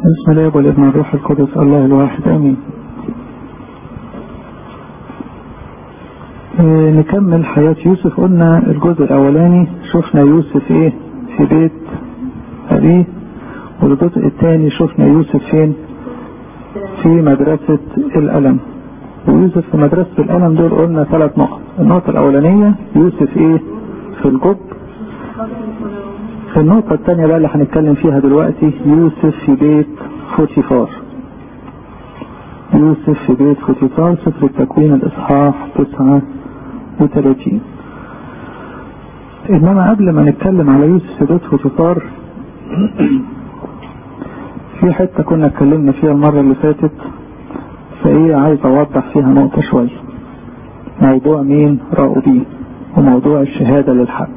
بسم الله والابن الروح القدس الله الواحد امين إيه نكمل حياة يوسف قلنا الجزء الاولاني شفنا يوسف ايه في بيت ابيه والجزء الثاني شفنا يوسف فين في مدرسة الألم ويوسف في مدرسة الألم دول قلنا ثلاث نقط النقطة الأولانية يوسف إيه في الجب في النقطة الثانية بقى اللي هنتكلم فيها دلوقتي يوسف في بيت فوتيفار يوسف في بيت فوتيفار سفر التكوين الإصحاح 39 إنما قبل ما نتكلم على يوسف في بيت فوتيفار في حتة كنا اتكلمنا فيها المرة اللي فاتت فايه عايز اوضح فيها نقطة شوية موضوع مين راؤوبين وموضوع الشهادة للحق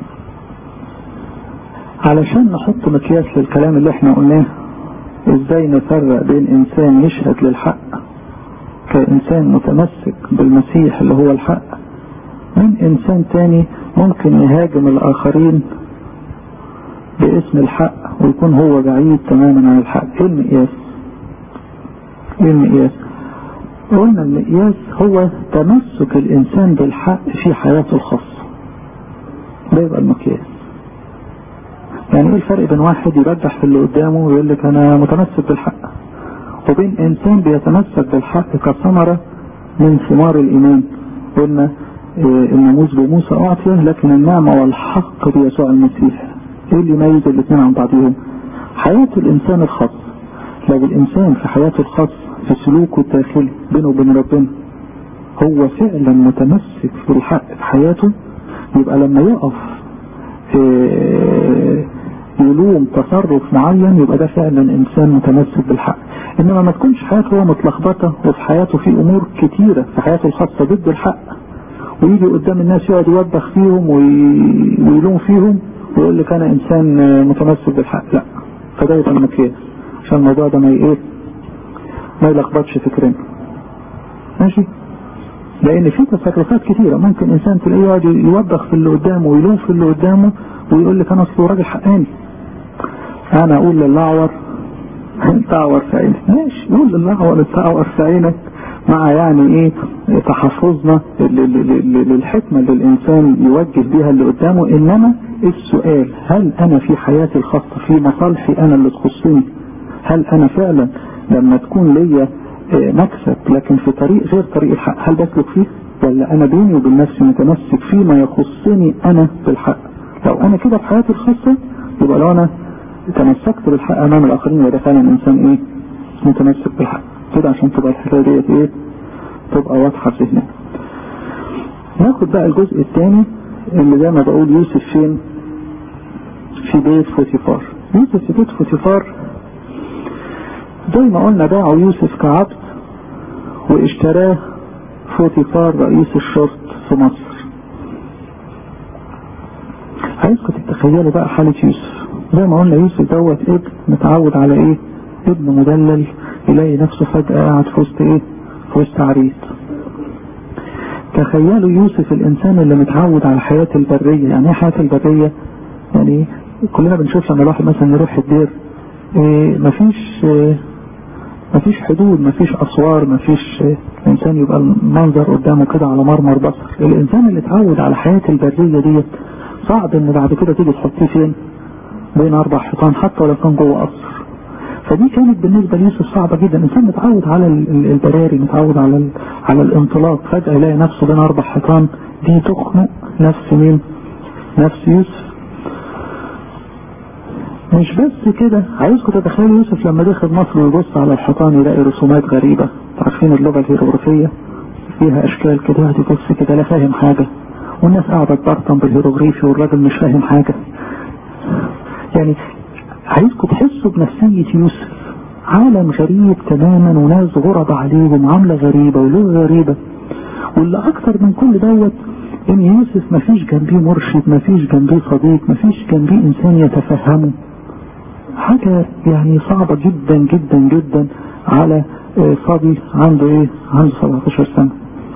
علشان نحط مقياس للكلام اللي احنا قلناه ازاي نفرق بين انسان يشهد للحق كانسان متمسك بالمسيح اللي هو الحق من انسان تاني ممكن يهاجم الاخرين باسم الحق ويكون هو بعيد تماما عن الحق ايه المقياس ايه المقياس قلنا المقياس هو تمسك الانسان بالحق في حياته الخاصة ده يبقى المقياس يعني ايه الفرق بين واحد يرجح في اللي قدامه ويقول لك انا متمسك بالحق وبين انسان بيتمسك بالحق كثمرة من ثمار الايمان قلنا إيه الناموس بموسى اعطي لكن النعمة والحق بيسوع المسيح ايه اللي يميز الاثنين عن بعضهم حياة الانسان الخاص لو الانسان في حياته الخاص في سلوكه الداخلي بينه وبين ربنا هو فعلا متمسك بالحق في حياته يبقى لما يقف يلوم تصرف معين يبقى ده فعلا انسان متمسك بالحق انما ما تكونش حياته هو متلخبطه وفي حياته في امور كتيره في حياته الخاصه ضد الحق ويجي قدام الناس يقعد يوبخ فيهم ويلوم فيهم ويقول لك انا انسان متمسك بالحق لا فده يبقى المقياس عشان الموضوع ده ما ايه ما يلخبطش فكرنا ماشي لان في تصرفات كتيره ممكن انسان تلاقيه يقعد يوبخ في اللي قدامه ويلوم في اللي قدامه ويقول لك انا اصله راجل حقاني انا اقول للاعور انت اعور في عينك ماشي قول للاعور انت اعور في عينك مع يعني ايه تحفظنا للحكمة اللي الانسان يوجه بيها اللي قدامه انما السؤال هل انا في حياتي الخاصة في مصالحي انا اللي تخصني هل انا فعلا لما تكون ليا مكسب لكن في طريق غير طريق الحق هل بسلك فيه ولا انا بيني وبين نفسي متمسك فيما يخصني انا بالحق لو انا كده في حياتي الخاصة يبقى لو انا تمسكت بالحق امام الاخرين يبقى ده فعلا انسان ايه متمسك بالحق كده عشان تبقى الحكايه ديت ايه تبقى واضحه في ذهننا ناخد بقى الجزء الثاني اللي زي ما بقول يوسف فين في بيت فوتيفار يوسف في بيت فوتيفار زي ما قلنا باعوا يوسف كعبد واشتراه فوتيفار رئيس الشرط في مصر عايزكم تتخيلوا بقى حالة يوسف زي ما قلنا يوسف دوت ابن متعود على ايه ابن مدلل يلاقي نفسه فجأة قاعد في وسط ايه في وسط عريض تخيلوا يوسف الانسان اللي متعود على حياة البرية يعني ايه حياة البرية يعني كلنا بنشوف لما الواحد مثلا يروح الدير إيه مفيش إيه مفيش حدود مفيش اسوار مفيش إيه الانسان يبقى المنظر قدامه كده على مرمر بصر الانسان اللي اتعود على حياة البرية ديت صعب ان بعد كده تيجي تحطيه فين بين اربع حيطان حتى ولو كان جوه قصر فدي كانت بالنسبة ليوسف صعبة جدا الانسان متعود على البراري متعود على على الانطلاق فجأة يلاقي نفسه بين اربع حيطان دي تخنق نفس مين نفس يوسف مش بس كده عايزكم تتخيلوا يوسف لما دخل مصر ويبص على الحيطان يلاقي رسومات غريبة عارفين اللغة الهيروغرافية فيها اشكال كده واحد يبص كده لا فاهم حاجة والناس قاعدة تبرطم بالهيروغريفي والراجل مش فاهم حاجة يعني عايزكم تحسوا بنفسية يوسف عالم غريب تماما وناس غرب عليهم عاملة غريبة ولغة غريبة واللي اكتر من كل دوت ان يوسف مفيش جنبيه مرشد مفيش جنبيه صديق مفيش جنبيه انسان يتفهمه حاجة يعني صعبة جدا جدا جدا على صبي عنده ايه عنده 17 سنة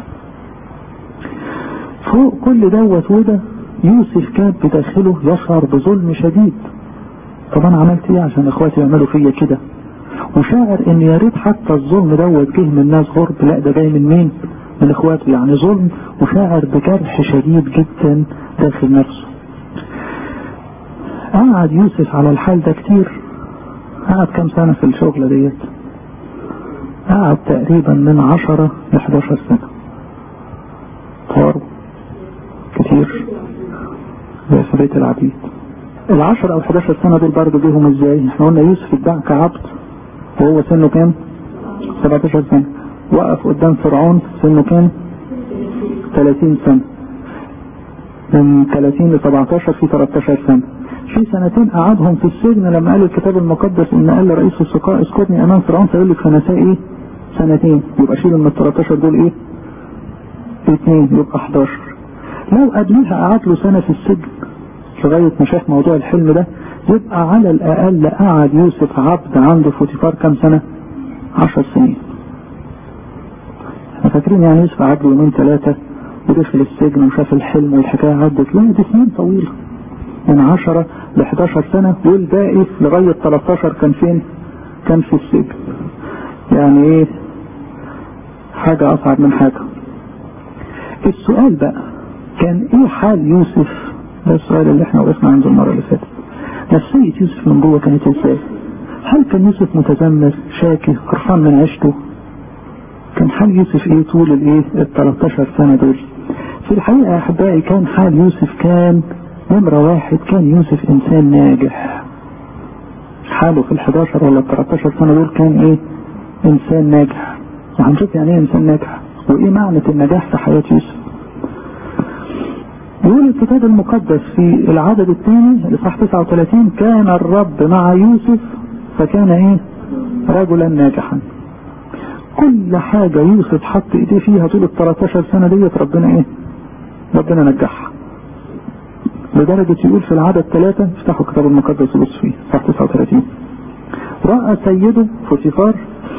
فوق كل دوت وده يوسف كان بداخله يشعر بظلم شديد طب انا عملت ايه عشان اخواتي يعملوا فيا كده وشاعر ان يا ريت حتى الظلم دوت جه من ناس غرب لا ده جاي من مين من اخواته يعني ظلم وشاعر بجرح شديد جدا داخل نفسه قعد يوسف على الحال ده كتير قعد كام سنة في الشغلة ديت قعد تقريبا من عشرة ل 11 سنة طاروا كتير زي في بيت العبيد العشر او 11 سنة دول برضه جيهم ازاي احنا قلنا يوسف اتباع كعبد وهو سنه كام 17 سنة وقف قدام فرعون سنه كام 30 سنة من 30 ل 17 في 13 سنة في سنتين قعدهم في السجن لما قال الكتاب المقدس ان قال لرئيس السقاء اذكرني امام فرعون فيقول لك سنتين ايه سنتين يبقى شيل من ال 13 دول ايه اثنين يبقى 11 لو قبلها قعد له سنة في السجن لغاية ما شاف موضوع الحلم ده يبقى على الأقل قعد يوسف عبد عنده فوتيفار كام سنة؟ عشر سنين. احنا فاكرين يعني يوسف قعد له يومين ثلاثة ودخل السجن وشاف الحلم والحكاية عدت لا دي سنين طويلة. من 10 ل 11 سنة والباقي لغاية 13 كان فين؟ كان في السجن. يعني ايه؟ حاجة أصعب من حاجة. السؤال بقى كان ايه حال يوسف ده السؤال اللي احنا وقفنا عنده المرة اللي فاتت نفسية يوسف من جوه كانت ازاي هل كان يوسف متذمر شاكي قرفان من عيشته كان حال يوسف ايه طول الايه ال 13 سنة دول في الحقيقة يا احبائي كان حال يوسف كان نمرة واحد كان يوسف انسان ناجح حاله في ال 11 ولا ال 13 سنة دول كان ايه انسان ناجح وهنشوف يعني ايه انسان ناجح وايه معنى النجاح في حياة يوسف يقول الكتاب المقدس في العدد الثاني الاصحاح 39 كان الرب مع يوسف فكان ايه رجلا ناجحا كل حاجة يوسف حط ايديه فيها طول ال 13 سنة ديت ربنا ايه ربنا نجحها لدرجة يقول في العدد ثلاثة افتحوا الكتاب المقدس وبص فيه صح 39 رأى سيده فوتيفار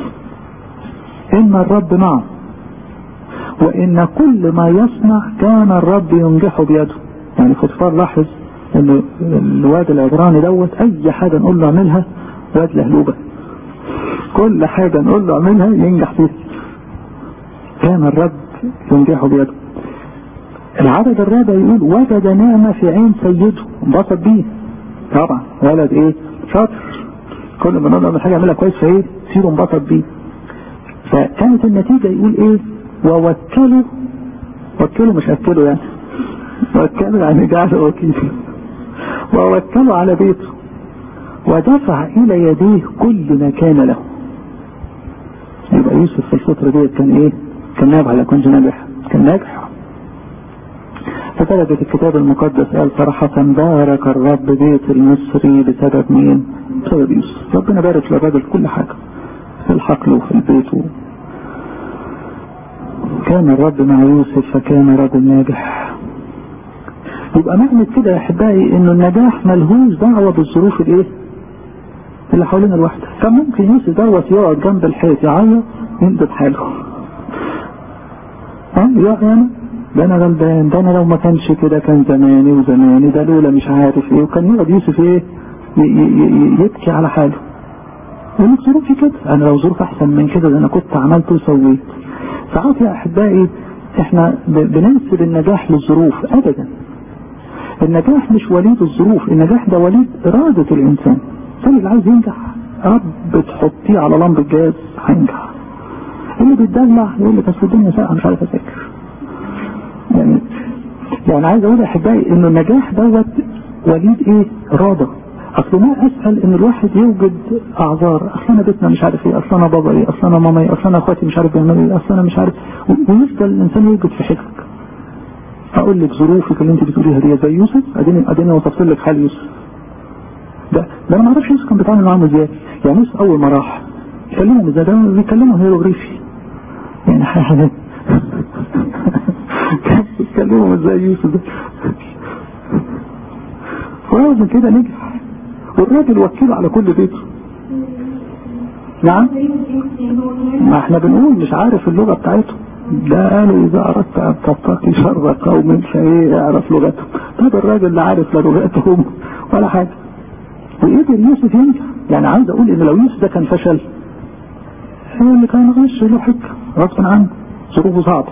إن الرب معه وإن كل ما يصنع كان الرب ينجحه بيده يعني فوتيفار لاحظ إن الواد العبراني دوت أي حاجة نقول له اعملها واد لهلوبة كل حاجة نقول له اعملها ينجح فيها كان الرب ينجحه بيده العدد الرابع يقول وجد نعمة في عين سيده انبسط بيه طبعا ولد ايه شاطر كل ما نقول له حاجة يعملها كويس فايه سيره انبسط بيه فكانت النتيجة يقول ايه ووكله وكله مش اكله يعني وكله يعني جعله وكيل ووكله على بيته ودفع الى يديه كل ما كان له يبقى يوسف في الفترة ديت كان ايه كان ناجح على كنت ناجح كان ناجح فدرجة الكتاب المقدس قال صراحة بارك الرب بيت المصري بسبب مين بسبب يوسف ربنا بارك للراجل كل حاجة في الحقل وفي البيت و... كان الرب مع يوسف فكان رجل ناجح يبقى معنى كده يا احبائي انه النجاح ملهوش دعوه بالظروف الايه اللي حوالينا الواحد كان ممكن يوسف دوت يقعد جنب الحيط يعيط يندب حاله ها يا انا ده انا غلبان ده انا لو ما كانش كده كان زماني وزماني ده لولا مش عارف ايه وكان يقعد يوسف ايه يبكي على حاله يقول لك ظروفي كده انا لو ظروف احسن من كده ده انا كنت عملت وسويت ساعات يا احبائي احنا بننسب النجاح للظروف ابدا النجاح مش وليد الظروف النجاح ده وليد ارادة الانسان الانسان اللي عايز ينجح رب تحطيه على لمبة جاز هينجح اللي بيتدلع يقول لك اصل الدنيا ساقعه مش عارف اذاكر يعني يعني عايز اقول يا احبائي انه النجاح دوت وليد ايه اراده اصل ما اسهل ان الواحد يوجد اعذار اصل انا بيتنا مش عارف ايه اصل انا بابا ايه اصل انا ماما ايه اصل انا اخواتي مش عارف بيعملوا ايه اصل انا مش عارف ويفضل الانسان يوجد في حجك اقول لك ظروفك اللي انت بتقوليها دي زي يوسف اديني اديني وصفت لك حال يوسف ده ده انا ما اعرفش يوسف كان بيتعامل معاهم ازاي يعني يوسف اول ما راح كلمهم ازاي ده بيكلموا هيروغليفي يعني حاجه بيتكلموا ازاي يوسف ده ورغم كده نجح والراجل وكيل على كل بيته نعم ما احنا بنقول مش عارف اللغة بتاعته ده قالوا اذا اردت ان تتقي شر قوم فايه اعرف لغتهم طب الراجل لا عارف لا لغتهم ولا حاجة وقدر يوسف ينجح يعني عايز اقول ان لو يوسف ده كان فشل يقول لك انا غش له حجه غصب عنه ظروفه صعبه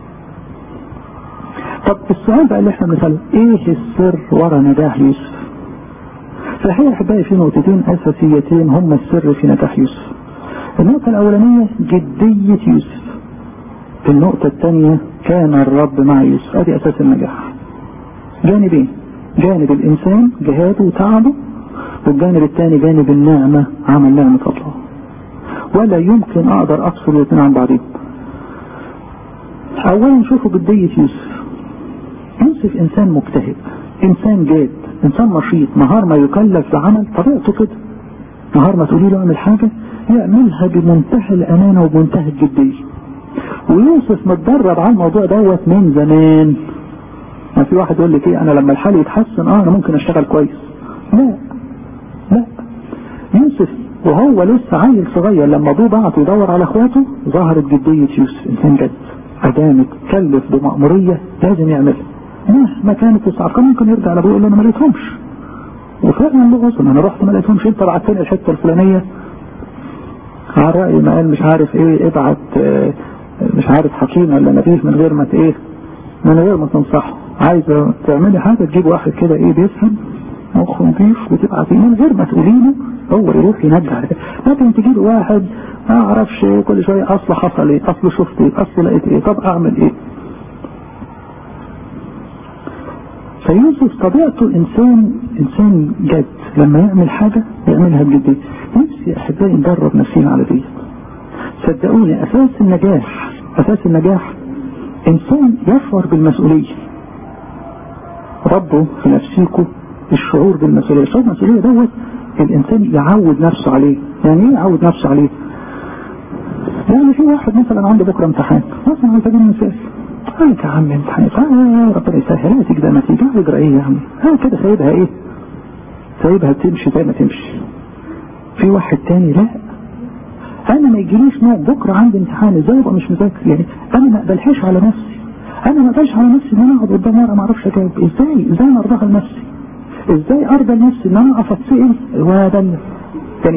طب السؤال بقى اللي احنا بنساله ايه السر ورا نجاح يوسف فهي احبائي في نقطتين اساسيتين هم السر في نجاح يوسف النقطة الاولانية جدية يوسف النقطة الثانية كان الرب مع يوسف ادي اساس النجاح جانبين جانب الانسان جهاده وتعبه والجانب الثاني جانب النعمة عمل نعمة الله ولا يمكن اقدر افصل الاثنين عن بعضهم اولا شوفوا جدية يوسف يوسف انسان مجتهد انسان جاد انسان نشيط نهار ما يكلف بعمل طبيعته كده نهار ما تقولي له اعمل حاجة يعملها بمنتهى الامانة وبمنتهى الجدية ويوسف متدرب على الموضوع دوت من زمان ما في واحد يقول لك ايه انا لما الحال يتحسن اه انا ممكن اشتغل كويس لا لا يوسف وهو لسه عيل صغير لما ابوه بعت يدور على اخواته ظهرت جدية يوسف انسان جد ادام اتكلف بمأمورية لازم يعملها مهما كانت الصعب كان ممكن يرجع لابوه يقول له انا ما لقيتهمش وفعلا له غصن انا رحت ما لقيتهمش انت بعتني الحته الفلانيه على رأي ما قال مش عارف ايه ابعت اه مش عارف حكيم ولا نبيه من غير ما ايه من غير ما تنصحه عايزه تعملي حاجه تجيب واحد كده ايه بيفهم مخه نضيف وتبعتيه من غير ما تقولي له هو يروح ينجح لكن تجيب واحد ما اعرفش كل شويه اصل حصل ايه اصل شفت ايه اصل لقيت ايه طب اعمل ايه فيوسف طبيعته انسان انسان جد لما يعمل حاجه يعملها بجديه نفسي يا احبائي ندرب نفسينا على دي صدقوني اساس النجاح اساس النجاح انسان يشعر بالمسؤوليه ربه في نفسيكم الشعور بالمسؤوليه الشعور بالمسؤوليه دوت الانسان يعود نفسه عليه يعني ايه يعود نفسه عليه يعني في واحد مثلا عنده بكره امتحان مثلا على سبيل المثال قال يا عم امتحان آه ربنا يسهل لا تيجي زي ما تيجي اجرى ايه يا عم ها كده سايبها ايه سايبها تمشي زي ما تمشي في واحد تاني لا انا ما يجيليش نوم بكره عندي امتحان ازاي ابقى مش مذاكر يعني انا ما اقبلهاش على نفسي انا ما اقبلش على نفسي ان انا اقعد قدام ورقه ما اعرفش اجاوب ازاي ازاي انا ارضاها لنفسي ازاي ارضى لنفسي ان انا اقف اتسال وادلل يعني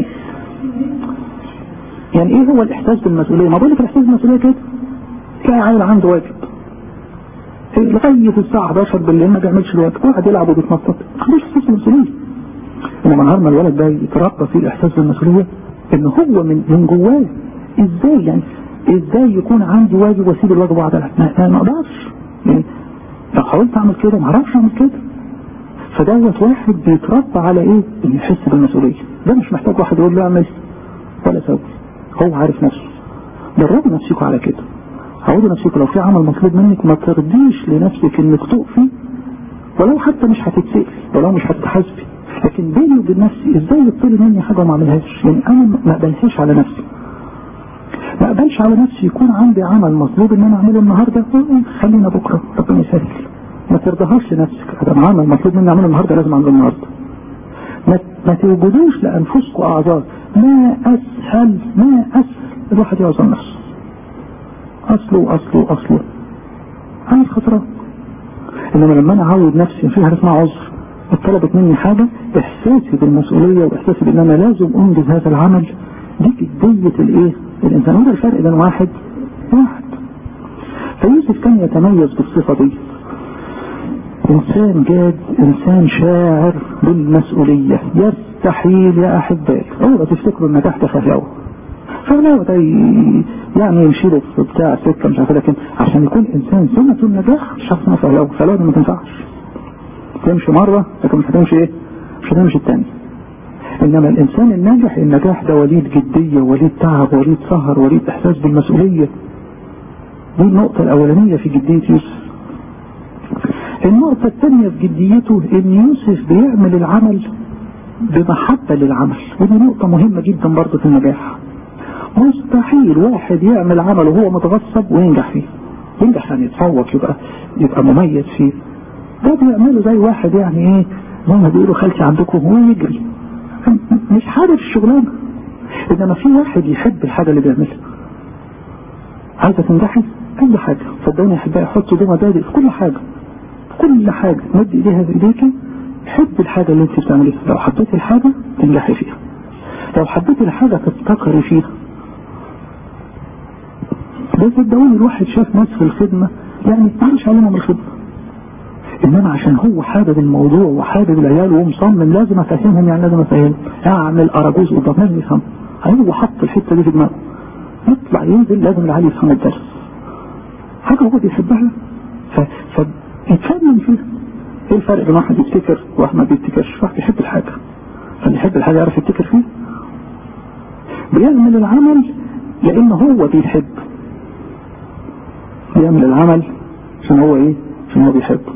يعني ايه هو الاحساس بالمسؤوليه ما بقول لك الاحساس بالمسؤوليه كده تلاقي عيل عنده واجب لغايه الساعه 11 بالليل ما بيعملش الواجب واحد يلعب وبيتنطط ما عندوش احساس بالمسؤوليه انما نهار ما الولد ده يتربى فيه الاحساس بالمسؤوليه ان هو من من جواه ازاي يعني ازاي يكون عندي واجب واسيب الواجب واقعد العب ما ما اقدرش يعني لو حاولت اعمل كده ما اعرفش اعمل كده فدوت واحد بيتربى على ايه؟ انه يحس بالمسؤوليه ده مش محتاج واحد يقول له اعمل ولا سوي هو عارف نفسه دربوا نفسكم على كده عودوا نفسكم لو في عمل مطلوب منك ما ترضيش لنفسك انك تقفي ولو حتى مش هتتسأل ولو مش هتحاسبي لكن بيني وبين نفسي ازاي يطلب مني حاجه ما اعملهاش يعني انا ما اقبلهاش على نفسي ما اقبلش على نفسي يكون عندي عمل مطلوب ان انا اعمله النهارده خلينا بكره ربنا يسهل ما ترضاهاش لنفسك هذا عمل مطلوب مني اعمله النهارده لازم اعمله النهارده ما ما توجدوش لانفسكم اعذار ما اسهل ما اسهل الواحد يعذر نفسه اصله اصله اصله انا الخسران انما لما انا اعود نفسي في حاجه اسمها عذر طلبت مني حاجه احساسي بالمسؤوليه واحساسي بان انا لازم انجز هذا العمل دي جديه الايه الانسان وده الفرق بين واحد واحد فيوسف كان يتميز بالصفه دي انسان جاد انسان شاعر بالمسؤوليه يستحيل يا احبائي اوعوا تفتكروا النجاح ده فهلاوه فهلاوه ده يعني يمشي له في بتاع سكه مش عارف لكن عشان يكون انسان سنه النجاح مش عارف اسمها فهلاوه فهلاوه ما تنفعش تمشي مره لكن مش هتمشي ايه؟ مش هتمشي الثانيه انما الانسان الناجح النجاح ده وليد جديه وليد تعب وليد سهر وليد احساس بالمسؤوليه دي النقطه الاولانيه في جديه يوسف النقطة الثانية في جديته ان يوسف بيعمل العمل بمحبة للعمل ودي نقطة مهمة جدا برضه في النجاح مستحيل واحد يعمل عمل وهو متغصب وينجح فيه ينجح يعني يتفوق يبقى يبقى مميز فيه ده بيعمله زي واحد يعني ايه زي ما بيقولوا خالتي عندكم هو يجري مش حابب الشغلانة انما في واحد يحب الحاجة اللي بيعملها عايزة تنجحي اي حاجة صدقوني يا احبائي حطوا دي مبادئ في كل حاجة كل حاجة مد ايديها في ايديك حب الحاجة اللي انت بتعمليها لو حبيتي الحاجة تنجحي فيها لو حبيتي الحاجة تفتكري فيها ده صدقوني الواحد شاف ناس في الخدمة يعني معلش عليهم الخدمة انما عشان هو حابب الموضوع وحابب العيال ومصمم لازم افهمهم يعني لازم افهمهم اعمل اراجوز قدام لازم يفهم هو حط الحته دي في دماغه يطلع ينزل لازم العيال يفهم الدرس حاجه هو بيحبها فيتكلم فيها ايه الفرق بين واحد يفتكر وواحد ما بيفتكرش واحد يحب الحاجه فاللي يحب الحاجه يعرف يفتكر فيها بيعمل العمل لان هو بيحب بيعمل العمل عشان هو ايه عشان هو بيحبه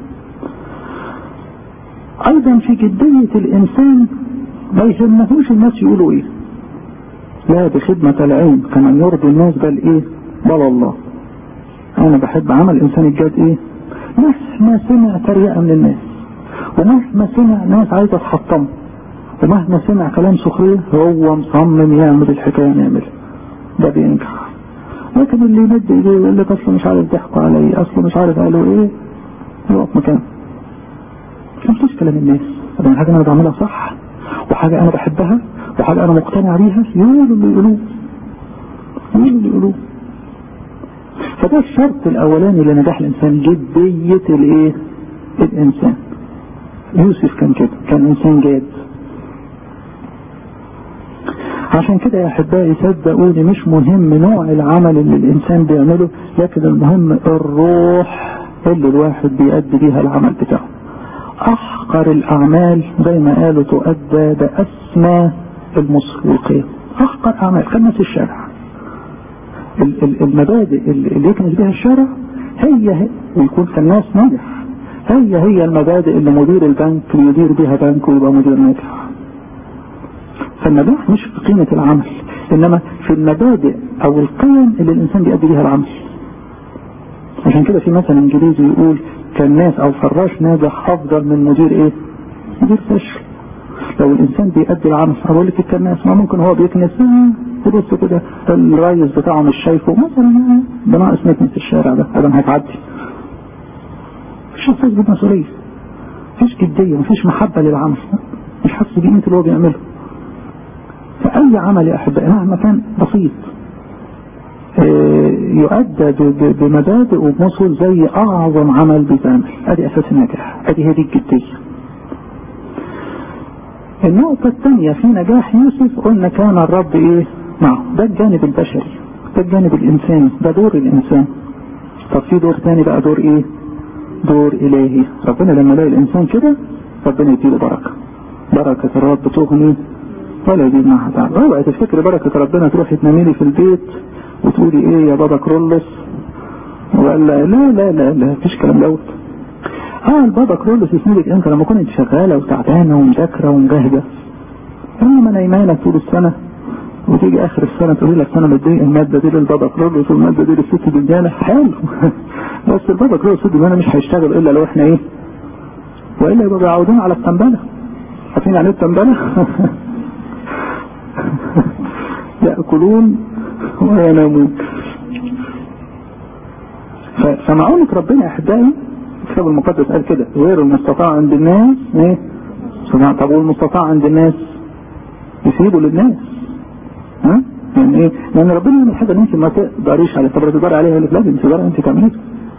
ايضا في جدية الانسان ما يهمهوش الناس يقولوا ايه لا بخدمة العلم كمن يرضي الناس بل ايه بل الله انا بحب عمل الانسان الجاد ايه مهما سمع تريقة من الناس ومهما سمع ناس عايزة تحطمه ومهما سمع كلام سخرية هو مصمم يعمل الحكاية يعملها ده بينجح لكن اللي يمد ايديه ويقول لك اصله مش عارف ضحكوا علي اصله مش عارف قالوا ايه يقف مكانه مش كلام الناس طبعا حاجة انا بعملها صح وحاجة انا بحبها وحاجة انا مقتنع بيها يقولوا اللي يقولوه يقولوا اللي يقولوه فده الشرط الاولاني لنجاح الانسان جدية الايه الانسان يوسف كان كده كان انسان جاد عشان كده يا احبائي صدقوني مش مهم نوع العمل اللي الانسان بيعمله لكن المهم الروح اللي الواحد بيأدي بيها العمل بتاعه احقر الاعمال زي ما قالوا تؤدى باسمى المصر والقيم احقر اعمال كناس الشارع المبادئ اللي يكنس بها الشارع هي هي ويكون كالناس ناجح هي هي المبادئ اللي مدير البنك يدير بها بنك ويبقى مدير ناجح فالنجاح مش في قيمة العمل انما في المبادئ او القيم اللي الانسان بيأدي بيها العمل عشان كده في مثل انجليزي يقول كان ناس او فراش ناجح افضل من مدير ايه مدير فاشل لو الانسان بيأدي العمل اقول لك الكناس ما ممكن هو بيكنس تبص كده الريس بتاعه مش شايفه مثلا ده ناقص نكنس الشارع ده ادم هيتعدي مفيش احساس بالمسؤوليه مفيش جديه مفيش محبه للعمل مش حاسس بقيمه اللي هو بيعمله فأي عمل يا أحبائي مهما كان بسيط يؤدى بمبادئ وبمثل زي أعظم عمل بيتعمل أدي أساس النجاح أدي هذه الجدية النقطة الثانية في نجاح يوسف قلنا كان الرب إيه معه ده الجانب البشري ده الجانب الإنساني ده دور الإنسان طب في دور ثاني بقى دور إيه دور إلهي ربنا لما يلاقي الإنسان كده ربنا يديله بركة بركة الرب تغني ولا يجيب معها تعب اوعي تفتكري بركة ربنا تروحي تنامي لي في البيت وتقولي ايه يا بابا كرولس وقال لا لا لا لا لا مفيش كلام دوت اه البابا كرولس يسندك انت لما كنت شغاله وتعبانه ومذاكره ومجاهده انما نايمانه طول السنه وتيجي اخر السنه تقولي لك انا مدي الماده دي للبابا كرولس والماده دي للست دجانه حلو بس البابا كرولس دجانه مش هيشتغل الا لو احنا ايه والا يبقى بيعودون على التنبله عارفين يعني ايه التنبله؟ يأكلون وينامون فمعونة ربنا يا أحبائي الكتاب المقدس قال كده غير المستطاع عند الناس ايه طب والمستطاع عند الناس يسيبه للناس ها يعني ايه لان ربنا يعمل حاجه انت ما تقدريش عليها طب تقدري عليها يقول لك لازم تقدري انت تعمليها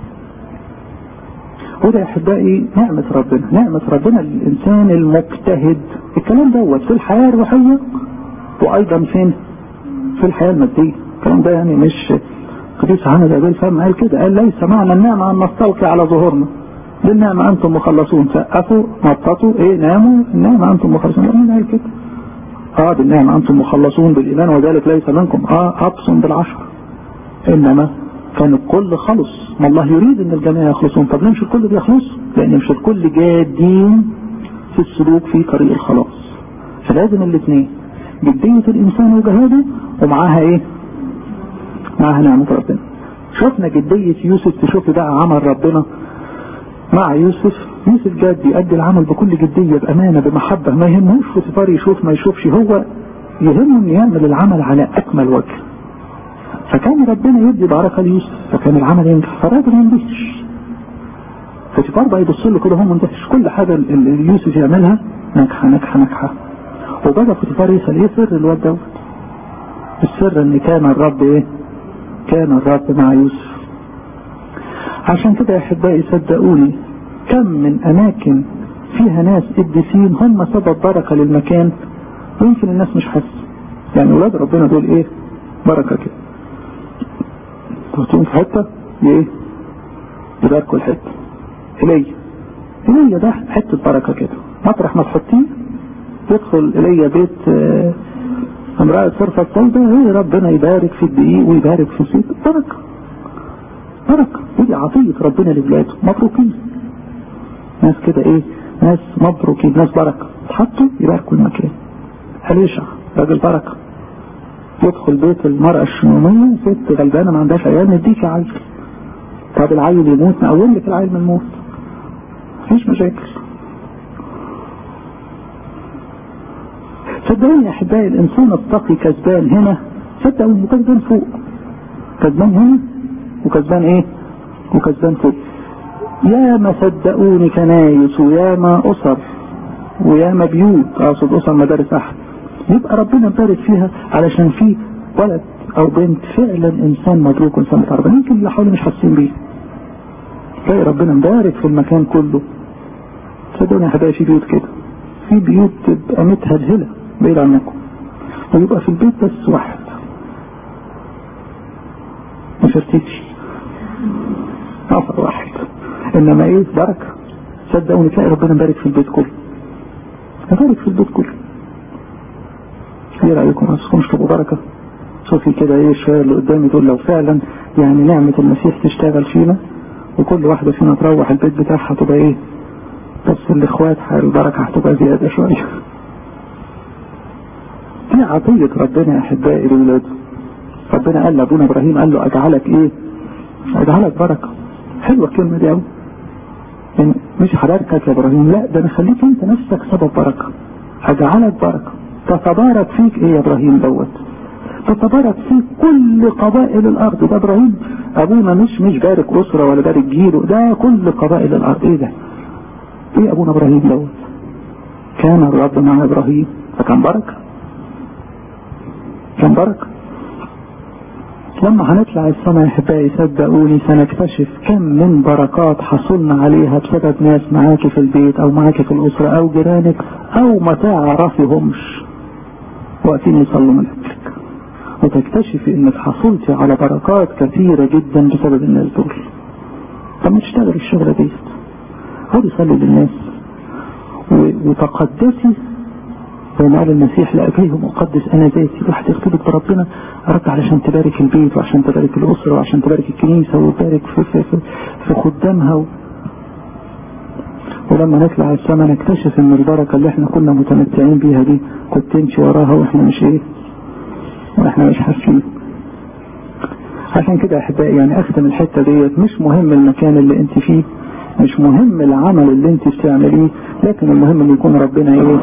وده يا احبائي نعمة ربنا نعمة ربنا للانسان المجتهد الكلام دوت في الحياة الروحية وايضا فين في الحياة المادية الكلام ده يعني مش قديس عمل ابي الفهم قال كده قال ليس معنى النعمة ان نستلقي على ظهورنا بالنعمة انتم مخلصون سقفوا نططوا ايه ناموا النعمة انتم مخلصون مين قال كده اه بالنعمة انتم مخلصون بالايمان وذلك ليس منكم اه ابصم بالعشر انما كان الكل خلص ما الله يريد ان الجميع يخلصون طب ليه مش الكل بيخلص لان مش الكل جادين في السلوك في طريق الخلاص فلازم الاثنين جدية الانسان وجهاده ومعاها ايه معاها نعمة ربنا شفنا جدية يوسف تشوف بقى عمل ربنا مع يوسف يوسف جاد بيأدي العمل بكل جدية بأمانة بمحبة ما يهمهوش فوتيفار يشوف ما يشوفش هو يهمه انه يعمل العمل على أكمل وجه فكان ربنا يدي بركة ليوسف فكان العمل ينجح فالراجل ما يندهش فوتيفار بقى يبص له كده هو مندهش كل حاجة اللي يوسف يعملها ناجحة ناجحة ناجحة وبدأ فوتيفار يسأل ايه سر الواد دوت السر ان كان الرب ايه كان الرب مع يوسف عشان كده يا احبائي صدقوني كم من اماكن فيها ناس قديسين هم سبب بركة للمكان ويمكن الناس مش حاسة يعني ولاد ربنا دول ايه بركة كده تحطيهم في حتة ايه يباركوا الحتة إلي إلي ده حتة بركة كده مطرح ما تحطيه يدخل إلي بيت اه امرأة صرفة السوداء هي ربنا يبارك في الدقيق ويبارك في الزيت بركة بركة ودي عطية ربنا لبلاده مبروكين ناس كده ايه ناس مبروكين ناس بركة تحطوا يباركوا المكان أليشع راجل بركة يدخل بيت المرأة الشمومية ست غلبانة ما عندهاش عيال نديك عيل طب العيل يموت نقوم لك العيل من الموت مفيش مشاكل صدقوني يا احبائي الانسان التقي كسبان هنا صدقوني وكسبان فوق كسبان هنا وكسبان ايه وكسبان فوق يا ما صدقوني كنايس ويا ما اسر ويا ما بيوت اقصد اسر مدارس احد يبقى ربنا بارك فيها علشان في ولد او بنت فعلا انسان مبروك وانسان متعرض يمكن اللي حوالي مش حاسين بيه تلاقي ربنا مبارك في المكان كله صدقوني يا حبايبي في بيوت كده في بيوت تبقى متهلهله بعيد عنكم ويبقى في البيت بس واحد ما شفتيش نفر واحد انما ايه بركه صدقوني تلاقي ربنا مبارك في البيت كله مبارك في البيت كله ايه رايكم ما تكونش تبقوا بركه شوفي كده ايه الشويه اللي قدامي دول لو فعلا يعني نعمه المسيح تشتغل فينا وكل واحده فينا تروح البيت بتاعها تبقى ايه بس الاخوات البركه هتبقى زياده شويه دي عطيه ربنا يا احبائي لاولاده ربنا قال لابونا ابراهيم قال له اجعلك ايه اجعلك بركه حلوه الكلمه دي قوي يعني مش هباركك يا ابراهيم لا ده انا خليك انت نفسك سبب بركه هجعلك بركه تتبارك فيك ايه يا ابراهيم دوت تتبارك فيك كل قبائل الارض ده ابراهيم ابونا مش مش بارك اسره ولا بارك جيله ده كل قبائل الارض ايه ده ايه ابونا ابراهيم دوت كان الرب مع ابراهيم فكان بركه كان بركه لما هنطلع السماء يا احبائي صدقوني سنكتشف كم من بركات حصلنا عليها بسبب ناس معاكي في البيت او معاكي في الاسره او جيرانك او ما تعرفيهمش واقفين يصلوا من اجلك وتكتشفي انك حصلتي على بركات كثيرة جدا بسبب الناس دول طب ما تشتغل الشغلة دي خدي صلي للناس وتقدسي زي ما قال المسيح لأجلهم أقدس أنا ذاتي الواحد يرتبط بربنا أردت علشان تبارك البيت وعشان تبارك الأسرة وعشان تبارك الكنيسة وتبارك في, في, في, في خدامها و... ولما نطلع السماء نكتشف ان البركة اللي احنا كنا متمتعين بيها دي كنت تمشي وراها واحنا مش ايه واحنا مش حاسين عشان كده احبائي يعني اختم الحتة ديت مش مهم المكان اللي انت فيه مش مهم العمل اللي انت بتعمليه لكن المهم ان يكون ربنا ايه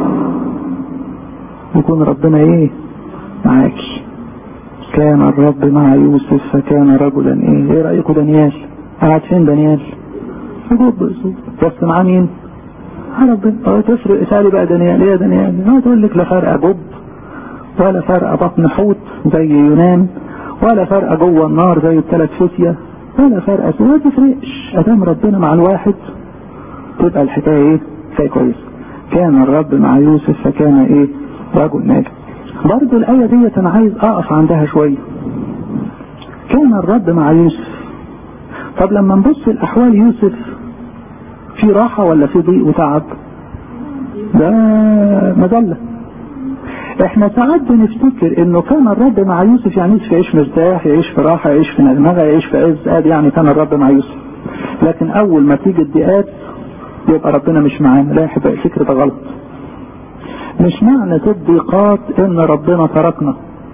يكون ربنا ايه معاكي كان الرب مع يوسف فكان رجلا ايه ايه رأيكم دانيال قاعد فين دانيال جوب بس مع مين مع ربنا تفرق اسالي بقى دانيال ايه يا دانيال ما تقول لك لا فرق جوب ولا فرق بطن حوت زي يونان ولا فرق جوه النار زي الثلاث فتية ولا فرق ما تفرقش ادام ربنا مع الواحد تبقى الحكايه ايه حكايه كويسه كان الرب مع يوسف فكان ايه رجل ناجح برضه الآية ديت أنا عايز أقف عندها شوية كان الرب مع يوسف طب لما نبص الأحوال يوسف في راحة ولا في ضيق وتعب ده مذلة احنا ساعات بنفتكر انه كان الرب مع يوسف يعني يعيش مرتاح يعيش في راحة يعيش في نغمغة يعيش في عز ادي يعني كان الرب مع يوسف لكن اول ما تيجي الضيقات يبقى ربنا مش معانا لا يا حبايبي الفكر ده غلط مش معنى الضيقات ان ربنا تركنا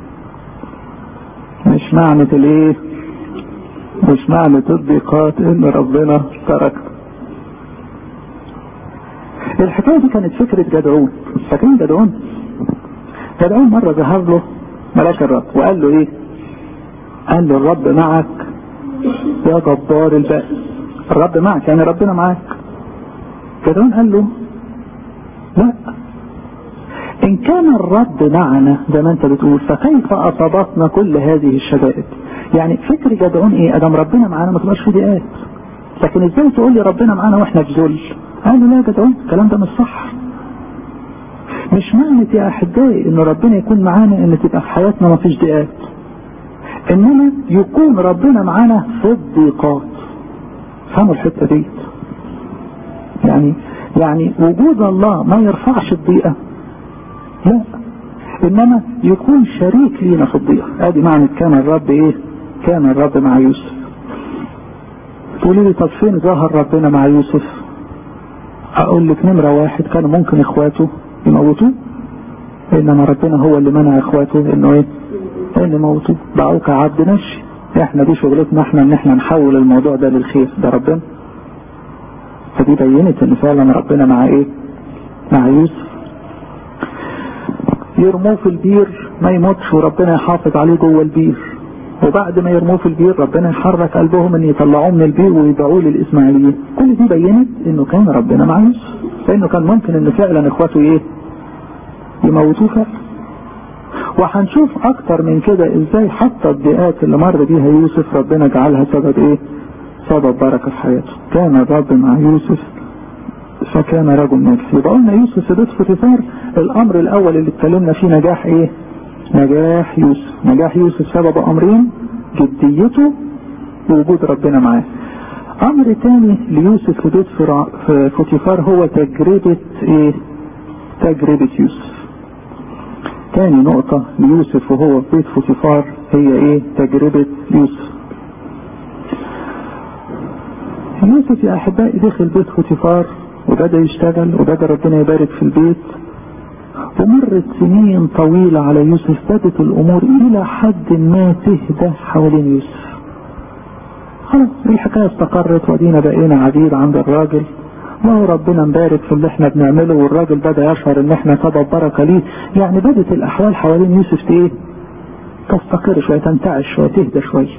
مش معنى الايه مش معنى الضيقات ان ربنا تركنا الحكايه دي كانت فكره جدعون فاكرين جدعون جدعون مره ظهر له ملاك الرب وقال له ايه قال له الرب معك يا جبار البأس الرب معك يعني ربنا معاك جدعون قال له لا إن كان الرب معنا زي ما أنت بتقول فكيف أصابتنا كل هذه الشدائد يعني فكر جدعون ايه ادم ربنا معانا ما تبقاش في ضيقات لكن ازاي تقول لي ربنا معانا واحنا في ذل قالوا لا يا جدعون الكلام ده مش صح مش معنى يا احبائي ان ربنا يكون معانا ان تبقى في حياتنا ما فيش ضيقات انما يكون ربنا معانا في الضيقات فهموا الحته دي يعني يعني وجود الله ما يرفعش الضيقه لا انما يكون شريك لينا في الضيقه ادي معنى كان الرب ايه كان الرب مع يوسف تقولي لي طب فين ظهر ربنا مع يوسف اقول لك نمره واحد كانوا ممكن اخواته يموتوه انما ربنا هو اللي منع اخواته انه ايه ان يموتوه باعوه كعبد ماشي احنا دي شغلتنا احنا ان احنا نحول الموضوع ده للخير ده ربنا فدي بينت ان فعلا ربنا مع ايه مع يوسف يرموه في البير ما يموتش وربنا يحافظ عليه جوه البير وبعد ما يرموه في البير ربنا يحرك قلبهم ان يطلعوه من البير ويبيعوه للاسماعيليين كل دي بينت انه كان ربنا مع يوسف لانه كان ممكن ان فعلا اخواته ايه يموتوه فعلا وهنشوف اكتر من كده ازاي حتى الضيقات اللي مر بيها يوسف ربنا جعلها سبب ايه سبب بركه في حياته كان الرب مع يوسف فكان رجل ناجح يبقى قلنا يوسف في بيت فوتيفار الامر الاول اللي اتكلمنا فيه نجاح ايه نجاح يوسف نجاح يوسف سبب امرين جديته ووجود ربنا معاه امر تاني ليوسف في بيت فوتيفار هو تجربة ايه تجربة يوسف تاني نقطة ليوسف وهو في بيت فوتيفار هي ايه تجربة يوسف يوسف يا احبائي دخل بيت فوتيفار وبدأ يشتغل وبدأ ربنا يبارك في البيت ومرت سنين طويلة على يوسف بدت الأمور إلى حد ما تهدى حوالين يوسف خلاص الحكاية استقرت ودينا بقينا عبيد عند الراجل وهو ربنا مبارك في اللي احنا بنعمله والراجل بدأ يشعر ان احنا سبب بركة ليه يعني بدت الأحوال حوالين يوسف ايه تستقر شوية تنتعش شوية تهدى شوية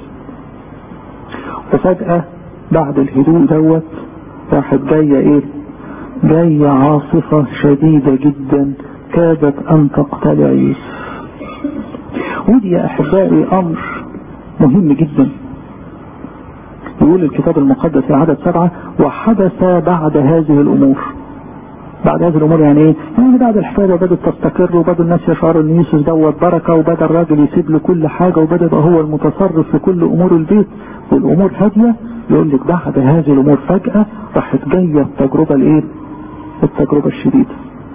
وفجأة بعد الهدوء دوت راحت جاية ايه جاية عاصفة شديدة جدا كادت أن تقتلع يوسف ودي يا أحبائي أمر مهم جدا يقول الكتاب المقدس في عدد سبعة وحدث بعد هذه الأمور بعد هذه الأمور يعني إيه؟ يعني بعد الحكاية بدأت تستقر وبدأ الناس يشعروا إن يوسف دوت بركة وبدأ الراجل يسيب له كل حاجة وبدأ يبقى هو المتصرف في كل أمور البيت والأمور هادية يقول لك بعد هذه الأمور فجأة راحت جاية التجربة الإيه؟ التجربة الشديدة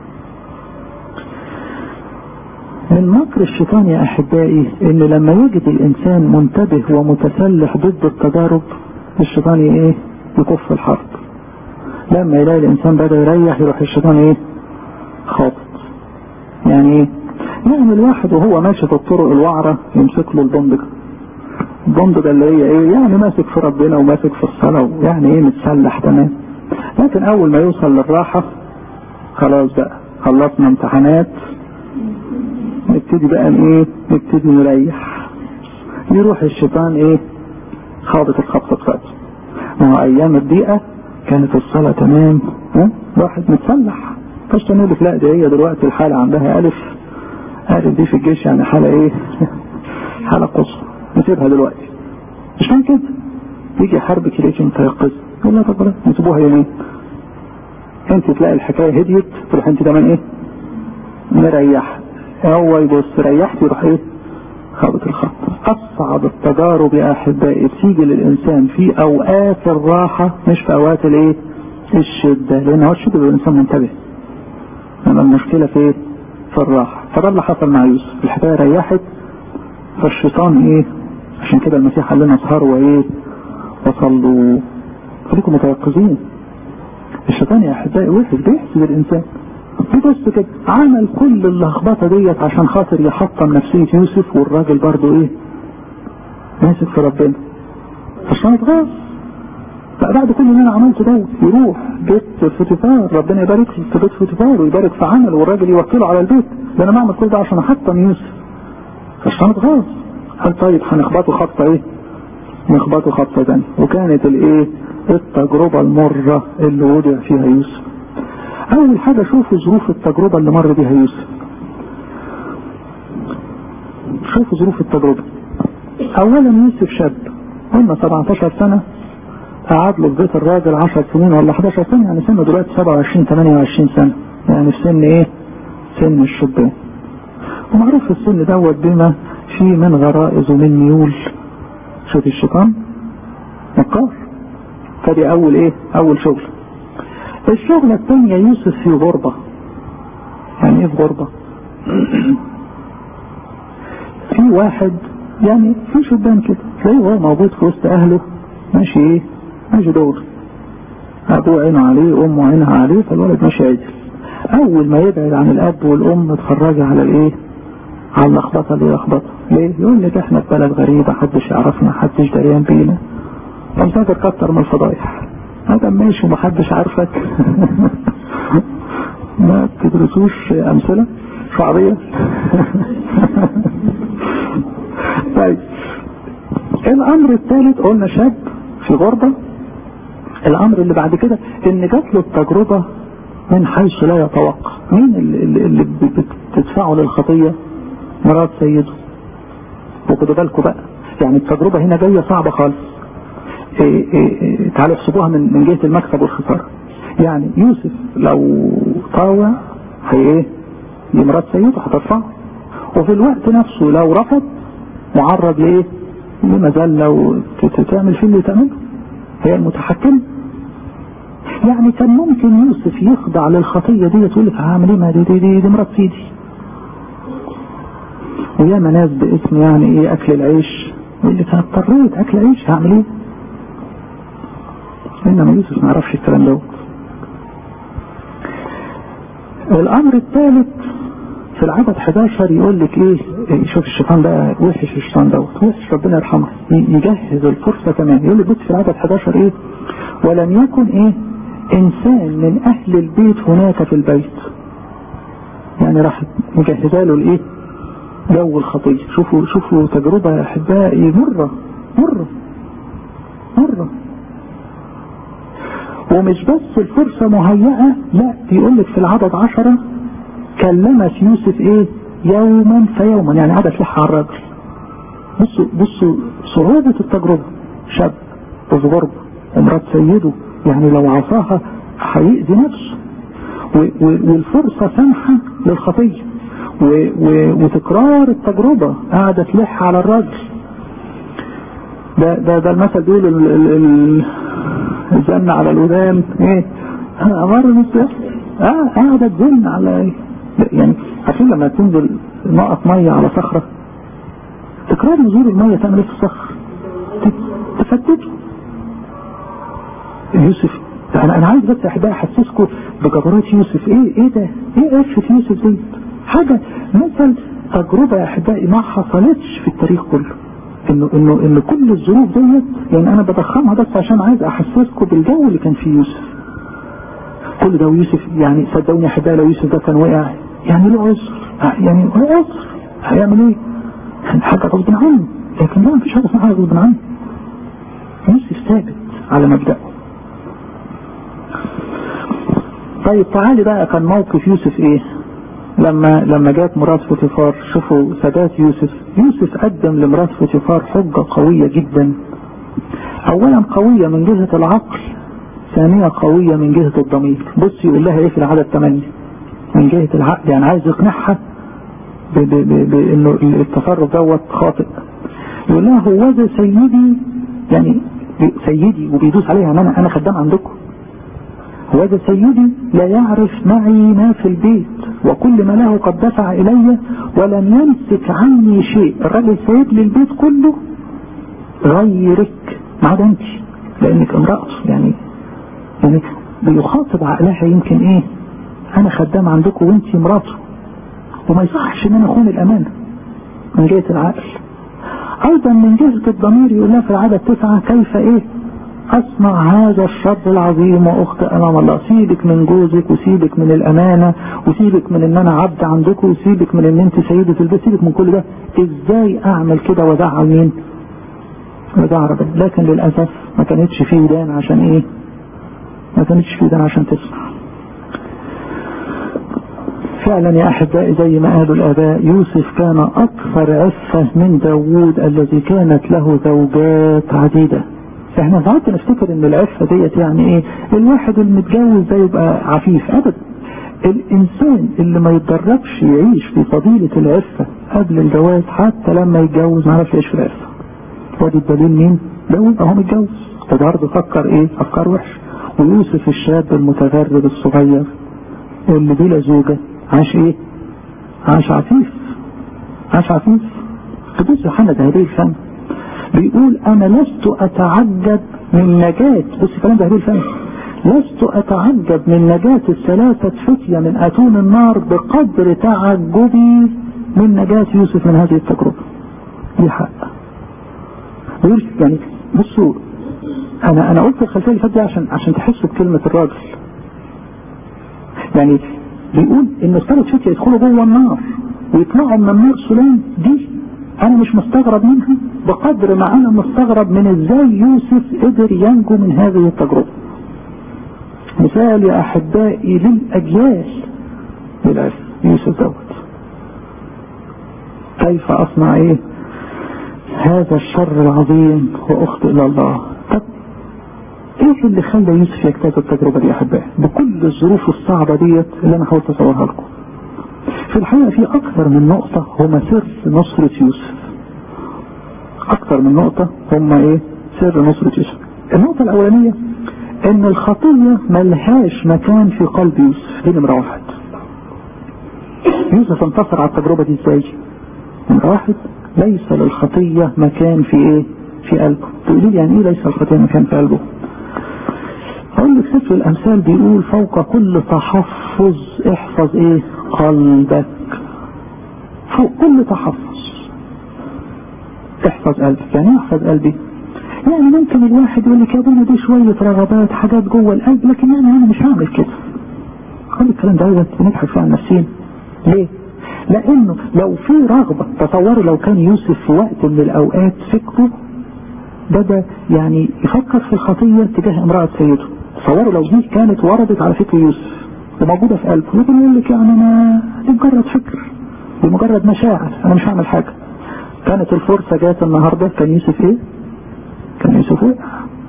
من مكر الشيطان يا احبائي ان لما يجد الانسان منتبه ومتسلح ضد التجارب الشيطان ايه يكف الحرب لما يلاقي الانسان بدا يريح يروح الشيطان ايه خابط يعني ايه يعني الواحد وهو ماشي في الطرق الوعرة يمسك له البندقة البندقة اللي هي ايه يعني ماسك في ربنا وماسك في الصلاة يعني ايه متسلح تمام لكن اول ما يوصل للراحة خلاص بقى خلصنا امتحانات نبتدي بقى ايه نبتدي نريح يروح الشيطان ايه خابط الخبطه بتاعته ما هو ايام الضيقه كانت الصلاه تمام ها واحد متسلح فاش تقول لك لا دي هي دلوقتي الحاله عندها الف الف دي في الجيش يعني حاله ايه حاله قصوى نسيبها دلوقتي مش كان كده يجي حرب كليتي متيقظ يقول لا طب نسيبوها يومين انت تلاقي الحكايه هديت تروح انت كمان ايه مريح هو يبص ريحت يروح ايه خابط الخط اصعب التجارب يا احبائي بتيجي للانسان في اوقات الراحة مش في اوقات الايه الشدة لان هو الشدة الانسان منتبه انما المشكلة في ايه في الراحة فده اللي حصل مع يوسف الحكاية ريحت فالشيطان ايه عشان كده المسيح قال لنا اسهروا وايه وصلوا خليكم متيقظين الشيطان يا احبائي وحش بيحسد الانسان بص كده عمل كل اللخبطه ديت عشان خاطر يحطم نفسيه يوسف والراجل برضه ايه ماسك في ربنا عشان اتغاظ بعد كل اللي انا عملته دوت يروح بيت فوتيفار ربنا يبارك في بيت فوتيفار ويبارك في عمل والراجل يوكله على البيت ده انا بعمل كل ده عشان احطم يوسف عشان اتغاظ قال طيب هنخبطه خبطه ايه نخبطه خبطه تانية وكانت الايه التجربه المره اللي وضع فيها يوسف أول حاجة شوفوا ظروف التجربة اللي مر بها يوسف شوفوا ظروف التجربة اولا يوسف شاب قلنا 17 سنة قعد له في بيت الراجل 10 سنين ولا 11 سنة يعني سنه دلوقتي 27 28 سنة يعني في سن ايه سن الشبان ومعروف في السن دوت بما فيه من غرائز ومن ميول شوف الشيطان مكار فدي اول ايه اول شغل الشغلة الثانية يوسف في غربة يعني ايه في غربة في واحد يعني في شبان كده تلاقيه هو موجود في وسط اهله ماشي ايه ماشي دور ابوه عينه عليه وامه عينها عليه فالولد ماشي عدل اول ما يبعد عن الاب والام اتفرجي على الايه على اللخبطه اللي لخبطه ليه يقول لك احنا في بلد غريبه محدش يعرفنا محدش دريان بينا فمسافر كتر من الفضايح هذا ماشي ومحدش عارفك ما تدرسوش امثله شعبيه طيب الامر الثالث قلنا شاب في غربة الامر اللي بعد كده ان جات له التجربة من حيث لا يتوقع مين اللي, اللي بتدفعه للخطية مرات سيده وخدوا بالكم بقى يعني التجربة هنا جاية صعبة خالص إيه إيه تعالوا احسبوها من من جهة المكسب والخسارة يعني يوسف لو طاوع هي ايه لمرات سيده هترفعه وفي الوقت نفسه لو رفض معرض لايه لمذلة وتعمل فيه اللي تعمله هي المتحكمة يعني كان ممكن يوسف يخضع للخطية دي تقول لك هعمل ايه ما دي دي, دي, دي مرات سيدي وياما ناس باسم يعني ايه اكل العيش يقول لك انا اضطريت اكل عيش هعمل ايه انما يوسف ما يعرفش الكلام دوت الامر الثالث في العدد 11 يقول لك ايه شوف الشيطان بقى وحش الشيطان دوت وحش ربنا يرحمه يجهز الفرصة كمان يقول لك بص في العدد 11 ايه ولم يكن ايه انسان من اهل البيت هناك في البيت يعني راح مجهزه له الايه جو الخطية شوفوا شوفوا تجربة يا احبائي مرة مرة مرة ومش بس الفرصة مهيئة لا بيقول لك في العدد عشرة كلمت يوسف ايه يوما فيوما يعني قعدت تلح على الراجل بصوا بصوا صعوبة التجربة شاب في غربة ومرات سيده يعني لو عصاها هيأذي نفسه والفرصة سامحة للخطية وتكرار التجربة قاعدة تلح على الراجل ده ده ده المثل بيقول الزن على الودان ايه امر مش اه قاعدة تزن على ايه يعني عشان لما تنزل نقط مية على صخرة تكرار نزول المية تعمل ايه في الصخر تفتته يوسف انا انا عايز بس احبائي احسسكم بجبروت يوسف ايه ايه ده ايه قفة يوسف دي حاجة مثل تجربة يا احبائي ما حصلتش في التاريخ كله انه انه ان كل الظروف ديت يعني انا بضخمها بس عشان عايز احسسكم بالجو اللي كان فيه يوسف كل ده ويوسف يعني صدقوني يا احبائي لو يوسف ده كان وقع يعني له عذر يعني له عذر هيعمل ايه؟ حاجه غصب عنه لكن لا مفيش حاجه اسمها غصب عنه يوسف ثابت على مبدأه طيب تعالي بقى كان موقف يوسف ايه لما لما جات مرات فوتيفار شوفوا ثبات يوسف يوسف قدم لمرات فوتيفار حجة قوية جدا اولا قوية من جهة العقل ثانية قوية من جهة الضمير بص يقول لها ايه في العدد 8 من جهة العقل يعني عايز يقنعها بانه التصرف دوت خاطئ يقول لها هو ده سيدي يعني سيدي وبيدوس عليها انا انا خدام عندكم هو ده سيدي لا يعرف معي ما في البيت وكل ما له قد دفع الي ولم يمسك عني شيء الراجل سايب لي البيت كله غيرك ما عدا انت لانك امرأته يعني يعني بيخاطب عقلها يمكن ايه انا خدام عندكم وانت مراته وما يصحش ان انا اخون الامانة من جهة العقل ايضا من جهة الضمير يقول لها في العدد تسعة كيف ايه اصنع هذا الشر العظيم واخطئ امام الله سيبك من جوزك وسيبك من الامانة وسيبك من ان انا عبد عندكم وسيبك من ان انت سيدة البيت سيبك من كل ده ازاي اعمل كده وازعل مين وازعل ربنا لكن للاسف ما كانتش فيه ودان عشان ايه ما كانتش فيه ودان عشان تسمع في فعلا يا أحبائي زي ما قالوا الآباء يوسف كان أكثر عفة من داوود الذي كانت له زوجات عديدة احنا ساعات نفتكر ان العفة ديت يعني ايه الواحد المتجوز ده يبقى عفيف ابدا الانسان اللي ما يتدربش يعيش في فضيلة العفة قبل الجواز حتى لما يتجوز ما يعرفش يعيش في العفة ودي الدليل مين داوود اهو متجوز فبرضه فكر ايه افكار وحش ويوسف الشاب المتغرب الصغير اللي بلا زوجة عاش ايه عاش عفيف عاش عفيف قدوس يوحنا ذهبي الفم بيقول انا لست اتعجب من نجاة بص كلام ذهبي الفم لست اتعجب من نجاة الثلاثة فتية من اتون النار بقدر تعجبي من نجاة يوسف من هذه التجربة دي حق بيقول يعني بصوا انا انا قلت الخلفيه اللي فاتت دي عشان عشان تحسوا بكلمه الراجل يعني بيقول ان الثلاث فتية يدخلوا جوه النار ويطلعوا من النار سلام دي انا مش مستغرب منها بقدر ما انا مستغرب من ازاي يوسف قدر ينجو من هذه التجربة مثال يا احبائي للاجيال للاسف يوسف دوت كيف اصنع ايه هذا الشر العظيم واخطئ الى الله طب ايه اللي خلى يوسف يجتاز التجربة دي يا احبائي بكل الظروف الصعبة ديت اللي انا حاولت اصورها لكم في الحقيقة في اكثر من نقطة هما سر نصرة يوسف اكثر من نقطة هما ايه سر نصرة يوسف النقطة الاولانية ان الخطية ملهاش مكان في قلب يوسف دي نمرة واحد يوسف انتصر على التجربة دي ازاي نمرة واحد ليس للخطية مكان في ايه في قلبه تقولي لي يعني ايه ليس الخطية مكان في قلبه اقول لك سفر الامثال بيقول فوق كل تحفظ احفظ ايه قلبك فوق كل تحفظ احفظ قلبك يعني احفظ قلبي يعني ممكن الواحد يقول لك يا ابونا دي شوية رغبات حاجات جوه القلب لكن يعني انا مش هعمل كده خلي الكلام ده بنضحك فيه على نفسينا ليه لانه لو في رغبة تصوروا لو كان يوسف في وقت من الاوقات فكره بدا يعني يفكر في الخطية تجاه امرأة سيده تصوروا لو دي كانت وردت على فكر يوسف وموجودة في قلبه ممكن يقول لك يعني انا دي مجرد فكر دي مجرد مشاعر انا مش هعمل حاجة كانت الفرصة جات النهاردة كان يوسف ايه كان يوسف وقع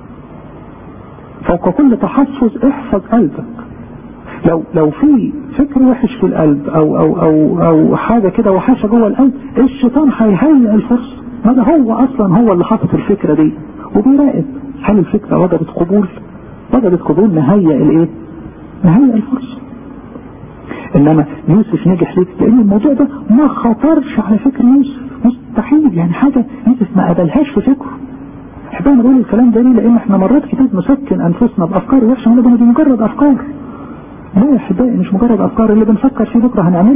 فوق كل تحفظ احفظ قلبك لو لو في فكر وحش في القلب او او او او حاجه كده وحشه جوه القلب الشيطان هيهيئ الفرصه ما ده هو اصلا هو اللي حاطط الفكره دي وبيراقب هل الفكره وجدت قبول وجدت قبول نهيئ الايه نهيئ الفرصه انما يوسف نجح ليه لان الموضوع ده ما خطرش على فكر يوسف مستحيل يعني حاجه يوسف ما قبلهاش في فكره احنا بنقول الكلام ده ليه لان احنا مرات كتير نسكن انفسنا بافكار وحشه ونقول دي مجرد افكار لا يا احبائي مش مجرد افكار اللي بنفكر فيه بكره هنعمله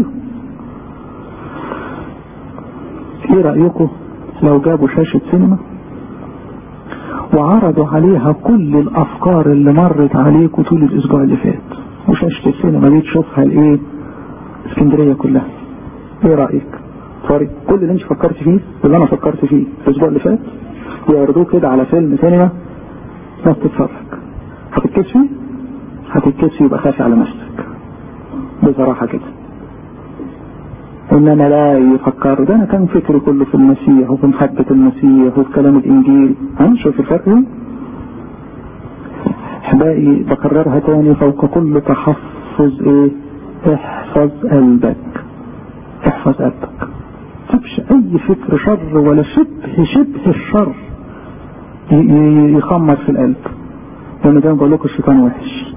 ايه رايكم لو جابوا شاشه سينما وعرضوا عليها كل الافكار اللي مرت عليكم طول الاسبوع اللي فات وشاشه السينما دي تشوفها الايه اسكندريه كلها ايه رايك سوري كل اللي انت فكرت فيه اللي انا فكرت فيه الاسبوع اللي فات ويعرضوه كده على فيلم سينما ناس تتفرج هتتكسفي هتتكسفي يبقى خافي على نفسك بصراحة كده انما لا يفكروا ده انا كان فكري كله في المسيح وفي محبة المسيح وفي كلام الانجيل هنشوف الفرق ده احبائي بكررها تاني فوق كل تحفظ ايه احفظ قلبك احفظ قلبك تبش اي فكر شر ولا شبه شبه الشر يخمر في القلب لان ده بقول لكم الشيطان وحش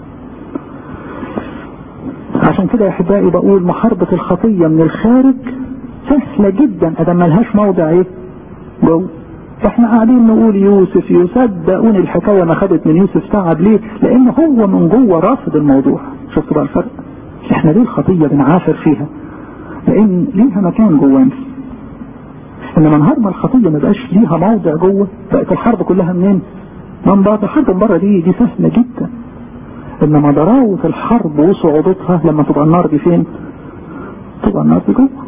عشان كده يا احبائي بقول محاربة الخطية من الخارج سهلة جدا ادم ملهاش موضع ايه جوه احنا قاعدين نقول يوسف يصدقون الحكاية ما خدت من يوسف تعب ليه لان هو من جوه رافض الموضوع شفتوا بقى الفرق احنا ليه الخطية بنعافر فيها لان ليها مكان جوانا انما نهار ما الخطية ما بقاش ليها موضع جوه بقت الحرب كلها منين من بره الحرب من بره دي دي سهلة جدا انما ضراوة الحرب وصعوبتها لما تبقى النار دي فين تبقى النار دي جوه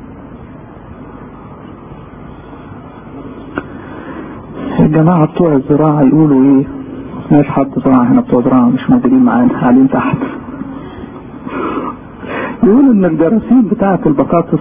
الجماعة بتوع الزراعة يقولوا ايه مش حد زراعة هنا بتوع زراعة مش موجودين معانا قاعدين تحت يقول ان الجراثيم بتاعة البطاطس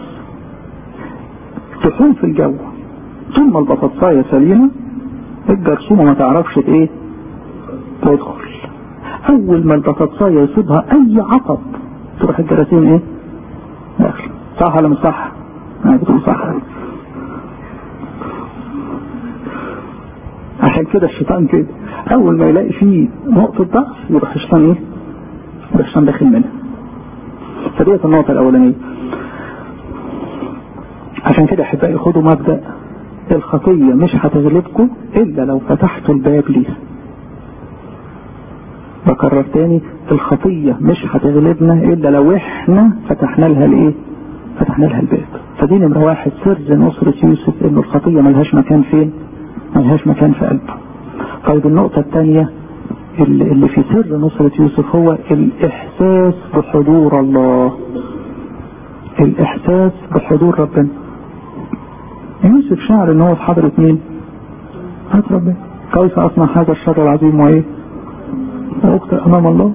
تحوم في الجو طول ما البطاطساية سليمة الجرثومة ما تعرفش ايه تدخل اول ما البطاطساية يصيبها اي عطب تروح الجراثيم ايه داخل صح ولا مش صح؟ انا بتقول صح عشان كده الشيطان كده اول ما يلاقي فيه نقطة ضعف يروح الشيطان ايه يروح الشيطان داخل منها فديت النقطة الاولانية عشان كده احبائي خدوا مبدأ الخطية مش هتغلبكم الا لو فتحتوا الباب ليها بكرر تاني الخطية مش هتغلبنا الا لو احنا فتحنا لها الايه فتحنا لها الباب فدي نمرة واحد سر نصرة يوسف انه الخطية ملهاش مكان فين ملهاش مكان في قلبه طيب النقطة الثانية اللي في سر نصرة يوسف هو الإحساس بحضور الله الإحساس بحضور ربنا يوسف شعر ان هو في حضرة مين حضرة ربنا كيف أصنع هذا الشر العظيم وإيه وأخطئ أمام الله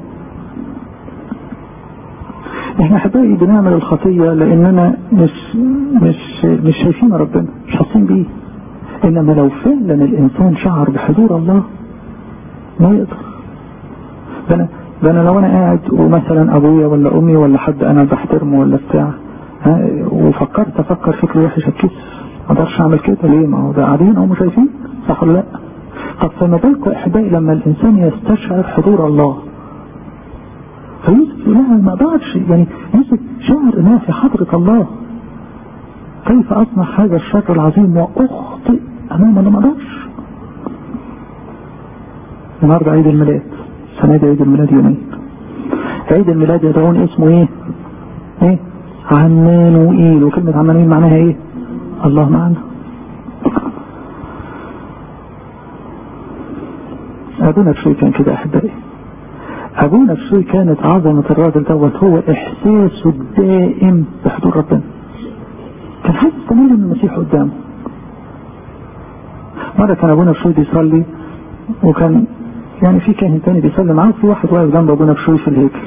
احنا حبايبي بنعمل الخطية لأننا مش مش مش شايفين ربنا مش حاسين بيه انما لو فعلا الانسان شعر بحضور الله ما يقدر ده انا ده انا لو انا قاعد ومثلا ابويا ولا امي ولا حد انا بحترمه ولا بتاع وفكرت افكر فكر وحش اتكسف ما اقدرش اعمل كده ليه ما هو ده قاعدين هم شايفين صح ولا لا طب فما بالكم احبائي لما الانسان يستشعر حضور الله فيوسف لا ما اقدرش يعني يوسف شعر انها في حضرة الله كيف اصنع هذا الشر العظيم واخطئ امام انا ما اقدرش النهارده عيد الميلاد السنه دي عيد الميلاد يومين عيد الميلاد يدعون اسمه ايه ايه عمانوئيل وكلمة عمانوئيل معناها ايه الله معنا ابونا بشوي كان كده احبائي ابونا بشوي كانت عظمة الراجل دوت هو احساسه الدائم بحضور ربنا كان حاسس تماما ان المسيح قدامه مرة كان ابونا بشوي بيصلي وكان يعني في كاهن تاني بيصلي معاه وفي واحد واقف جنب ابونا بشوي في الهيكل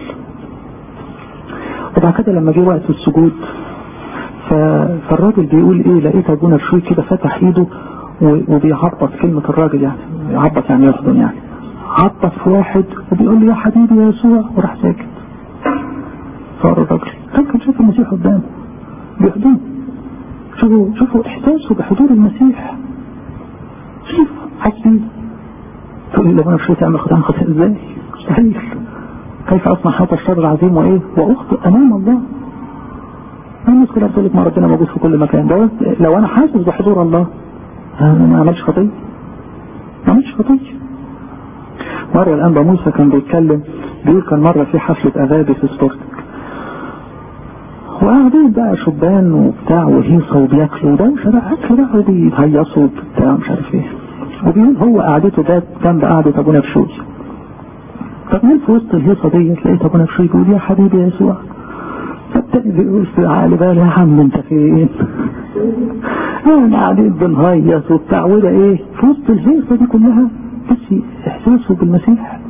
وبعد كده لما جه وقت السجود فالراجل بيقول ايه لقيت ابونا بشوي كده فتح ايده وبيعبط كلمة الراجل يعني يعبط يعني يحضن يعني عبط في واحد وبيقول له يا حبيبي يا يسوع وراح ساكت صار الراجل كان شايف المسيح قدامه بيحضنه شوفوا شوفوا احساسه بحضور المسيح شوف حاسين تقول لي لو انا مش تعمل خطأ خطأ ازاي مستحيل كيف اصنع هذا الشر العظيم وايه واخطئ امام الله الناس كلها بتقول لك ما ربنا موجود في كل مكان ده لو انا حاسس بحضور الله انا ما عملش خطيه ما عملش خطيه مرة الأنبا موسى كان بيتكلم بيقول كان مرة في حفلة أغابي في سبورتك وقاعدين بقى شبان وبتاع وهيصة وبياكلوا دوشة بقى أكل بقى وبيهيصوا وبتاع مش عارف إيه وبيقول هو قعدته ده جنب قعدة أبونا بشوي طب مين في وسط الهيصة دي لقيت أبونا بشوي بيقول يا حبيبي يا يسوع فالتاني بيقول في عقلي بقى يا عم أنت فين؟ احنا قاعدين بنهيص وبتاع وده إيه في وسط الهيصة دي كلها بس إحساسه بالمسيح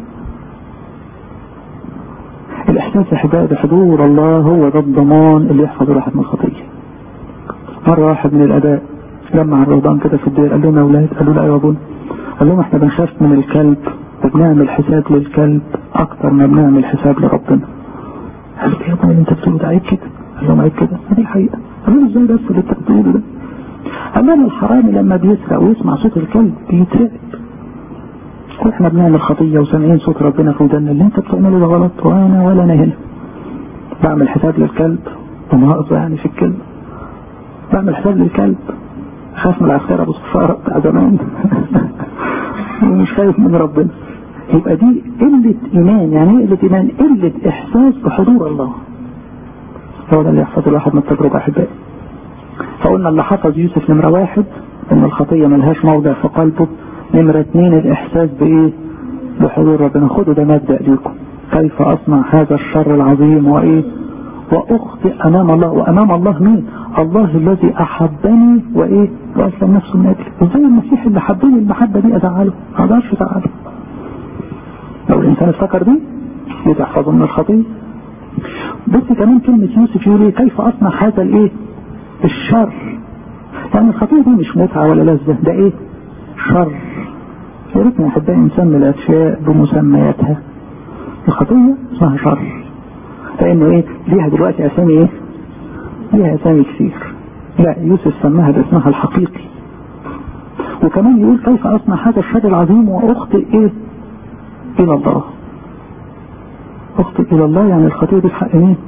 الإحساس إحباء بحضور الله هو ده الضمان اللي يحفظ الواحد من الخطية مرة واحد من الأداء جمع الرهبان كده في الدير قال لهم يا أولاد قالوا لا يا أبونا قال لهم احنا بنخاف من الكلب وبنعمل حساب للكلب أكتر ما بنعمل حساب لربنا قال يا ابني اللي انت بتقوله ده عيب كده قال لهم عيب كده دي الحقيقة قال لهم ازاي بس اللي انت بتقوله ده قال لهم الحرامي لما بيسرق ويسمع صوت الكلب بيترعب واحنا بنعمل خطية وسامعين صوت ربنا في ودنا اللي انت بتعمله ده غلط وانا ولا انا هنا بعمل حساب للكلب ومؤاخذة يعني في الكلمة بعمل حساب للكلب خاف من العسكري ابو صفارة بتاع زمان ومش خايف من ربنا يبقى دي قلة ايمان يعني ايه قلة ايمان قلة احساس بحضور الله هو ده اللي يحفظ الواحد من التجربة احبائي فقلنا اللي حفظ يوسف نمرة واحد ان الخطية ملهاش موضع في قلبه نمرة اتنين الاحساس بايه بحضور ربنا خدوا ده مبدأ ليكم كيف اصنع هذا الشر العظيم وايه واخطئ امام الله وامام الله مين الله الذي احبني وايه واسلم نفسه من اجلي ازاي المسيح اللي حبني المحبة دي ازعله ما اقدرش ازعله لو الانسان افتكر دي بتحفظه من الخطية بص كمان كلمة يوسف يقول ايه كيف اصنع هذا الايه الشر يعني الخطية دي مش متعة ولا لذة ده ايه شر يا ريتنا يا احبائي نسمي الاشياء بمسمياتها الخطية اسمها شر لانه ايه ليها دلوقتي اسامي ايه ليها اسامي كثير لا يوسف سماها باسمها الحقيقي وكمان يقول كيف اصنع هذا الشر العظيم واخطئ ايه الى الله اخطئ الى الله يعني الخطيئة دي في حق مين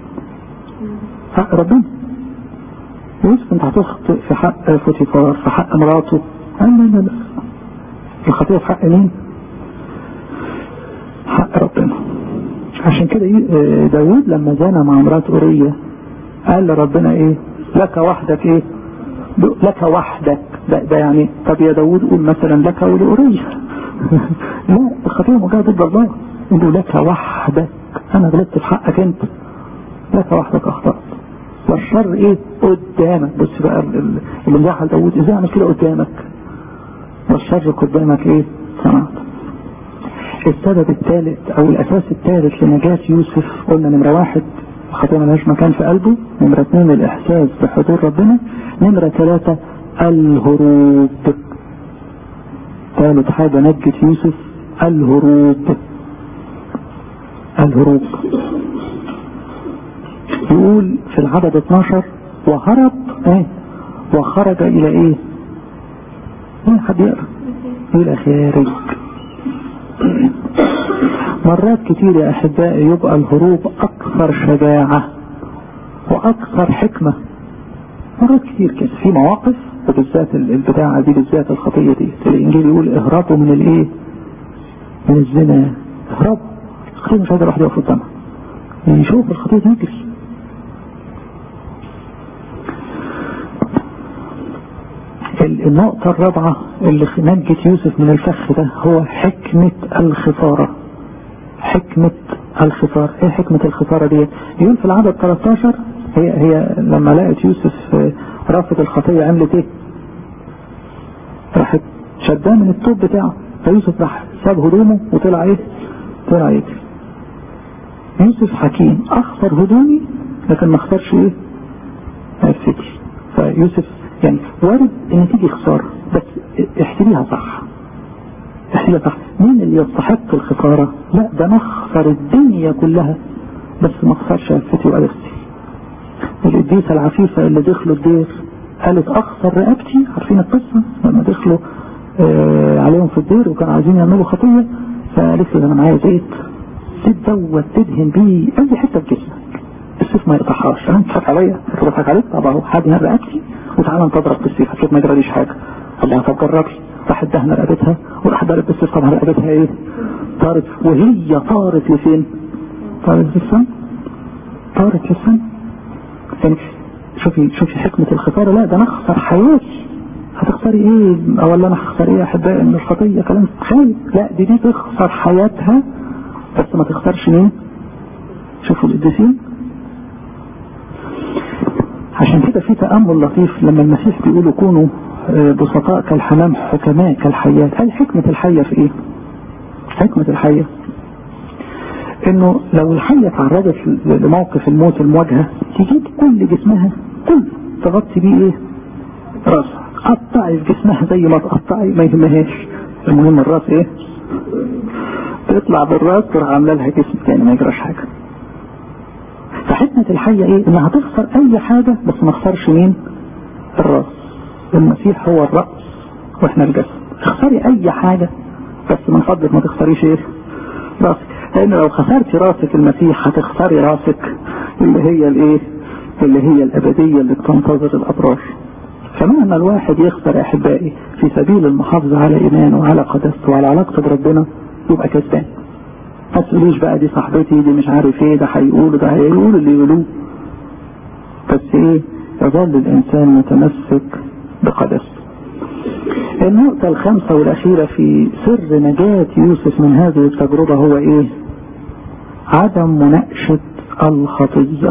حق ربنا يوسف انت هتخطئ في حق فوتيفار في حق مراته لا لا لا الخطيئة في حق مين حق ربنا عشان كده داود لما زنى مع مرات أورية قال لربنا ايه لك وحدك ايه لك وحدك ده, ده يعني طب يا داود قول مثلا لك ولأورية لا الخطيئة موجهة ضد الله يقول لك وحدك انا غلطت في حقك انت لك وحدك اخطأت والشر ايه قدامك بص بقى اللي مزعل داود ازاي اعمل كده قدامك والشر قدامك ايه صنعت السبب الثالث او الاساس الثالث لنجاة يوسف قلنا نمرة واحد الخطيئة ملهاش مكان في قلبه نمرة اثنين الاحساس بحضور ربنا نمرة ثلاثة الهروب ثالث حاجة نجت يوسف الهروب الهروب يقول في العدد 12 وهرب ايه وخرج الى ايه مين حد يقرا الى خارج مرات كتير يا احبائي يبقى الهروب اكثر شجاعة واكثر حكمة مرات كتير كده في مواقف وبالذات البتاعة دي بالذات الخطية دي الانجيل يقول اهربوا من الايه من الزنا اهربوا الخطية مش قادر واحد يقف قدامها يشوف الخطية تجري النقطة الرابعة اللي نجت يوسف من الفخ ده هو حكمة الخسارة حكمة الخسارة ايه حكمة الخسارة دي يقول في العدد 13 هي هي لما لقت يوسف رافض الخطية عملت ايه راحت شداه من التوب بتاعه فيوسف راح ساب هدومه وطلع ايه طلع يجري يوسف حكيم اخسر هدومي لكن ما اختارش ايه نفسيتي فيوسف يعني وارد ان تيجي خسارة بس احسبيها صح احسبيها صح مين اللي يستحق الخسارة لا ده نخسر الدنيا كلها بس ما اخسرش نفسيتي وقلبتي القديسة العفيفة اللي دخلوا الدير قالت اخسر رقبتي عارفين القصة لما دخلوا آه عليهم في الدير وكانوا عايزين يعملوا خطية فقالت لي انا معايا زيت زيت دوت تدهن بيه اي حتة في جسمك السيف ما يقطعهاش انا بتضحك عليا بتضحك عليك طب اهو حد هنا رقبتي وتعالى انت اضرب بالسيف هتشوف ما يجراليش حاجه قال لها طب جربي راحت دهنه رقبتها وراح ضرب بالسيف طبعا رقبتها ايه طارت وهي طارت لفين طارت للسما طارت للسما يعني شوفي شوفي حكمة الخسارة لا ده انا اخسر حياتي هتخسري ايه اولا انا هخسر ايه يا احبائي من الخطية كلام خايف لا دي دي تخسر حياتها بس ما تخسرش مين شوفوا القديسين عشان كده في تأمل لطيف لما المسيح بيقولوا كونوا بسطاء كالحمام حكماء كالحيات هل حكمة الحية في ايه حكمة الحية انه لو الحية تعرضت لموقف الموت المواجهة تجيب كل جسمها كل تغطي بيه ايه راسها قطعي في جسمها زي ما تقطعي ما يهمهاش المهم الراس ايه تطلع بالراس تروح عامله لها جسم تاني ما يجراش حاجه فحكمة الحية ايه انها تخسر اي حاجة بس ما تخسرش مين الراس المسيح هو الرأس واحنا الجسد تخسري اي حاجة بس من فضلك ما تخسريش ايه راسك لان لو خسرتي راسك المسيح هتخسري راسك اللي هي الايه اللي هي الابدية اللي بتنتظر الابرار فمهما الواحد يخسر يا احبائي في سبيل المحافظة على ايمانه وعلى قدسته وعلى علاقته بربنا يبقى كسبان ما تقوليش بقى دي صاحبتي دي مش عارف ايه ده هيقولوا ده هيقولوا اللي يقولوه بس ايه يظل الانسان متمسك بقدسته النقطة الخامسة والأخيرة في سر نجاة يوسف من هذه التجربة هو إيه؟ عدم مناقشة الخطية.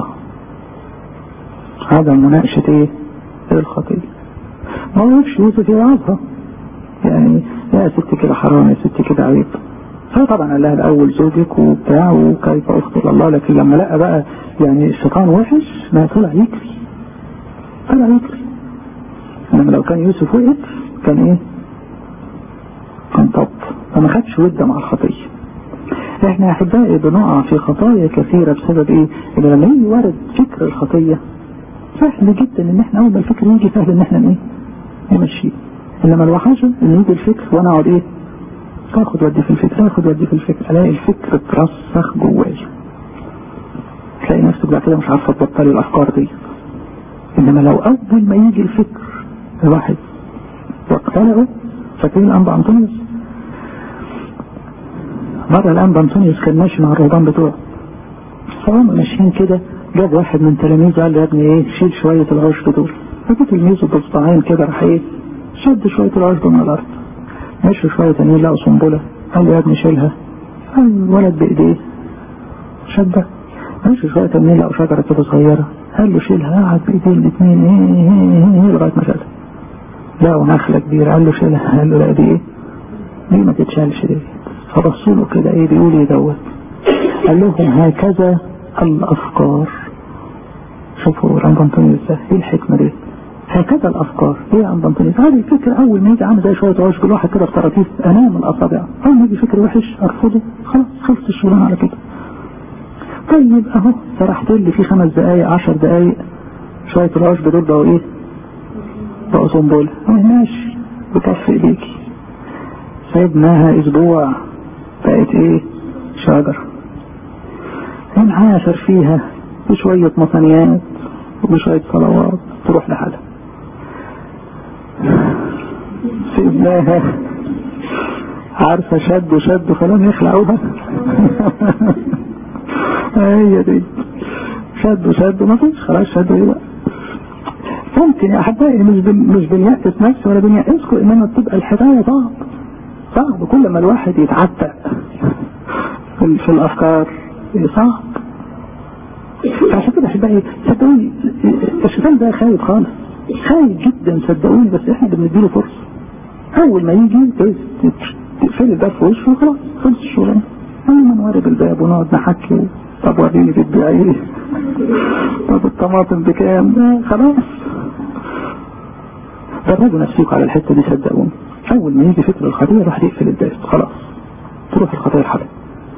عدم مناقشة إيه؟ الخطية. ما وقفش يوسف يوعظها. يعني يا ست كده حرام يا ست كده عيب. هو طبعا قال لها الاول زوجك وبتاع وكيف اخطر الله لكن لما لقى بقى يعني الشيطان وحش ما طلع يجري طلع يجري انما لو كان يوسف وقف كان ايه كان طب فما خدش ودة مع الخطية احنا يا احبائي بنقع في خطايا كثيرة بسبب ايه ان لما يجي ورد فكر الخطية سهل جدا ان احنا اول ما الفكر يجي سهل ان احنا ايه نمشيه انما الوحشة ان يجي الفكر وانا اقعد ايه اخد ودي في الفكر اخد ودي في الفكر الاقي الفكر اترسخ جوايا تلاقي نفسك بعد كده مش عارفه تبطلي الافكار دي انما لو اول ما يجي الفكر الواحد واقتنعه فاكرين الانبا انطونيوس مرة الانبا انطونيوس كان ماشي مع الرهبان بتوعه فهم ماشيين كده جاب واحد من تلاميذه قال له يا ابني ايه شيل شوية العشب دول فجيت تلميذه بصباعين كده راح ايه شد شوية العشب من الارض مشوا شوية تانيين لقوا قنبلة قال له يا ابني شيلها قال الولد بايديه شدها مشوا شوية تانيين لقوا شجرة كده صغيرة قال له شيلها قعد بايديه الاثنين ايه ايه ايه لغاية ما شالها لقوا نخلة كبيرة قال له شيلها قال له لا دي ايه دي ما تتشالش دي فبصوا له كده ايه بيقول ايه دوت قال لهم هكذا الافكار شوفوا رمضان انطونيوس ده ايه الحكمة دي هكذا الافكار ايه يا عم انطونيوس هذه الفكرة اول ما يجي عامل زي شوية عشب الواحد كده بطراطيف انام الاصابع اول ما يجي فكر وحش ارفضه خلاص خلصت الشغلانة على كده طيب اهو سرحت لي في خمس دقايق عشر دقايق شوية العشب دول بقوا ايه بقوا صنبولة ماشي بكف ايديكي سيبناها اسبوع بقت ايه شجرة انعاشر فيها بشوية مصانيات وبشوية صلوات تروح لحالها سيبناها عارفة شد وشد فلم يخلعوها هي دي شد وشد ما فيش خلاص شد ايه بقى ممكن يا احبائي مش بن مش بنيأس نفسي ولا بنيأسكم انما بتبقى الحكايه صعب صعب كل ما الواحد يتعتق في, في الافكار صعب عشان كده احبائي صدقوني الشيطان ده خايف خالص خايف جدا صدقوني بس احنا بنديله فرصه اول ما يجي تقفل الباب في وشه وخلاص خلص الشغلانه اول ما نوارب الباب ونقعد نحكي طب وريني بتبيع ايه طب الطماطم بكام خلاص دربوا نفسيكم على الحته دي صدقوني اول ما يجي فكر الخطيه راح يقفل الباب خلاص تروح الخطيه الحرام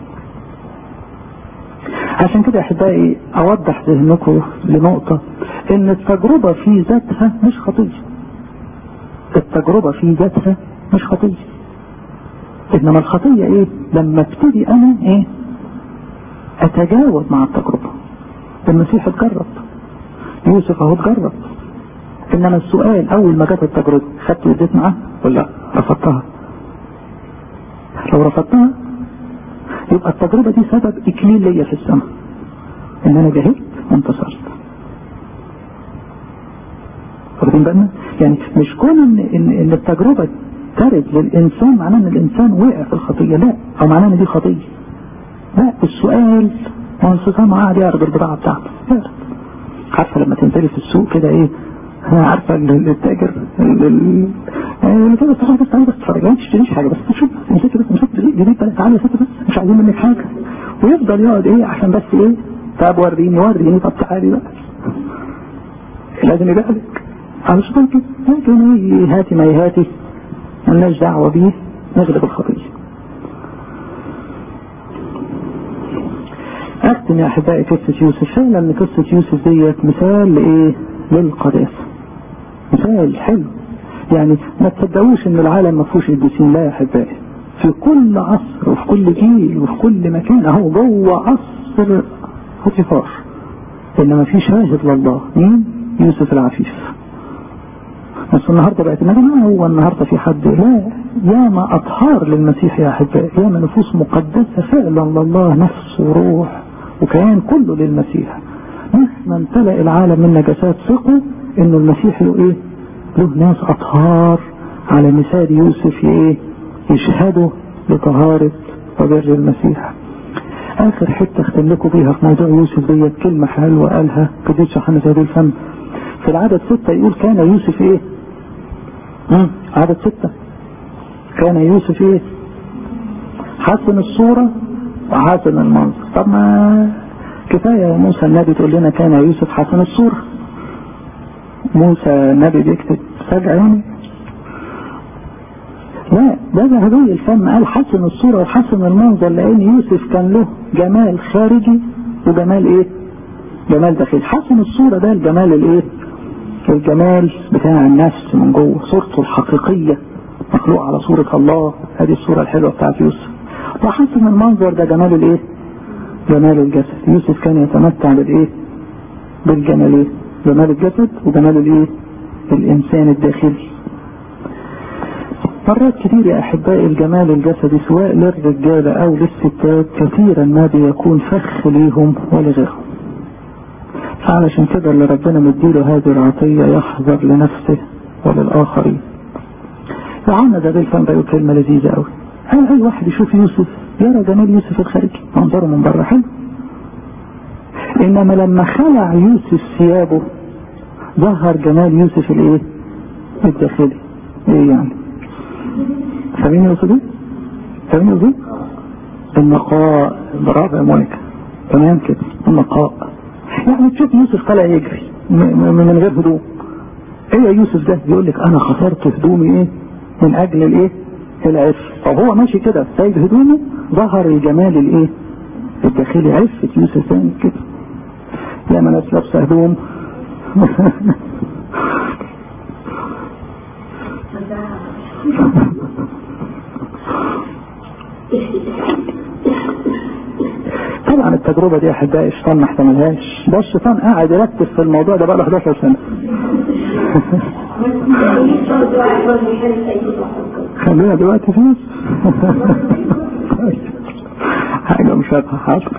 عشان كده احبائي اوضح ذهنكم لنقطة ان التجربة في ذاتها مش خطية التجربة في ذاتها مش خطية انما الخطية ايه لما ابتدي انا ايه اتجاوز مع التجربة المسيح اتجرب يوسف اهو اتجرب انما السؤال اول ما جت التجربة خدت وديت معاه ولا رفضتها لو رفضتها يبقى التجربة دي سبب اكليل ليا في السماء ان انا جاهدت وانتصرت واخدين بالنا يعني مش كون ان ان, إن التجربة ترد للانسان معناه ان الانسان وقع في الخطية لا او معناه ان دي خطية لا السؤال هو الانسان قاعد يعرض البضاعة بتاعته يعرض عارفة لما تنزلي في السوق كده ايه عارفة التاجر اللي كده بس بس تعالي بس تتفرج ما تشتريش حاجة بس تشوف امسكي بس امسكي جديد بقى تعالي يا ست بس مش عايزين منك حاجة ويفضل يقعد ايه عشان بس ايه طب وريني وريني طب تعالي بقى لازم يبقى لك على شغل كده لكن يهاتي ما يهاتي ملناش دعوة بيه نغلب الخطية أختم يا أحبائي قصة يوسف فعلا إن قصة يوسف ديت مثال لإيه؟ للقداسة مثال حلو يعني ما تصدقوش ان العالم ما فيهوش قديسين لا يا احبائي في كل عصر وفي كل جيل وفي كل مكان اهو جوه عصر فوتيفار انما في شاهد لله مين؟ يوسف العفيف بس النهارده بقت ما هو النهارده في حد لا ياما اطهار للمسيح يا احبائي ياما نفوس مقدسه فعلا لله نفس وروح وكيان كله للمسيح مهما امتلأ العالم من نجاسات ثقوا انه المسيح له ايه؟ له ناس اطهار على مثال يوسف ايه؟ يشهدوا لطهارة وبر المسيح. اخر حتة اختم لكم بيها في موضوع يوسف ديت كلمة حلوة قالها قديس يوحنا زي الفم. في العدد ستة يقول كان يوسف ايه؟ مم. عدد ستة كان يوسف ايه؟ حسن الصورة وحسن المنظر طب ما كفاية موسى النبي تقول لنا كان يوسف حسن الصورة موسى النبي بيكتب فجأة يعني لا ده ذهبي الفم قال حسن الصورة وحسن المنظر لأن يوسف كان له جمال خارجي وجمال ايه جمال داخلي حسن الصورة ده الجمال الايه الجمال بتاع النفس من جوه صورته الحقيقية مخلوق على صورة الله هذه الصورة الحلوة بتاعت يوسف وحسن المنظر ده جمال الايه جمال الجسد يوسف كان يتمتع بالايه بالجمالين جمال الجسد وجمال الايه الانسان الداخلي مرات كتير يا احبائي الجمال الجسدي سواء للرجالة او للستات كثيرا ما بيكون فخ ليهم ولغيرهم فعلشان كده اللي ربنا مديله هذه العطية يحذر لنفسه وللآخرين يوحنا ده بالفم بقى كلمة لذيذة قوي هل أي واحد يشوف يوسف يرى جمال يوسف الخارجي منظره من بره حلو إنما لما خلع يوسف ثيابه ظهر جمال يوسف الايه الداخلي ايه يعني فاهمين يوسف ايه فاهمين يوسف النقاء برافو يا مونيكا تمام كده النقاء يعني تشوف يوسف طالع يجري من غير هدوم ايه يا يوسف ده يقول لك انا خسرت هدومي ايه من اجل الايه العف طب هو ماشي كده سايب هدومه ظهر الجمال الايه الداخلي عفة يوسف ثاني كده لما ناس لابسه هدوم طبعا التجربة دي احبائي الشيطان ما احتملهاش ده الشيطان قاعد يركز في الموضوع ده بقى له 11 سنة خلينا دلوقتي فلوس حاجة مش هتحصل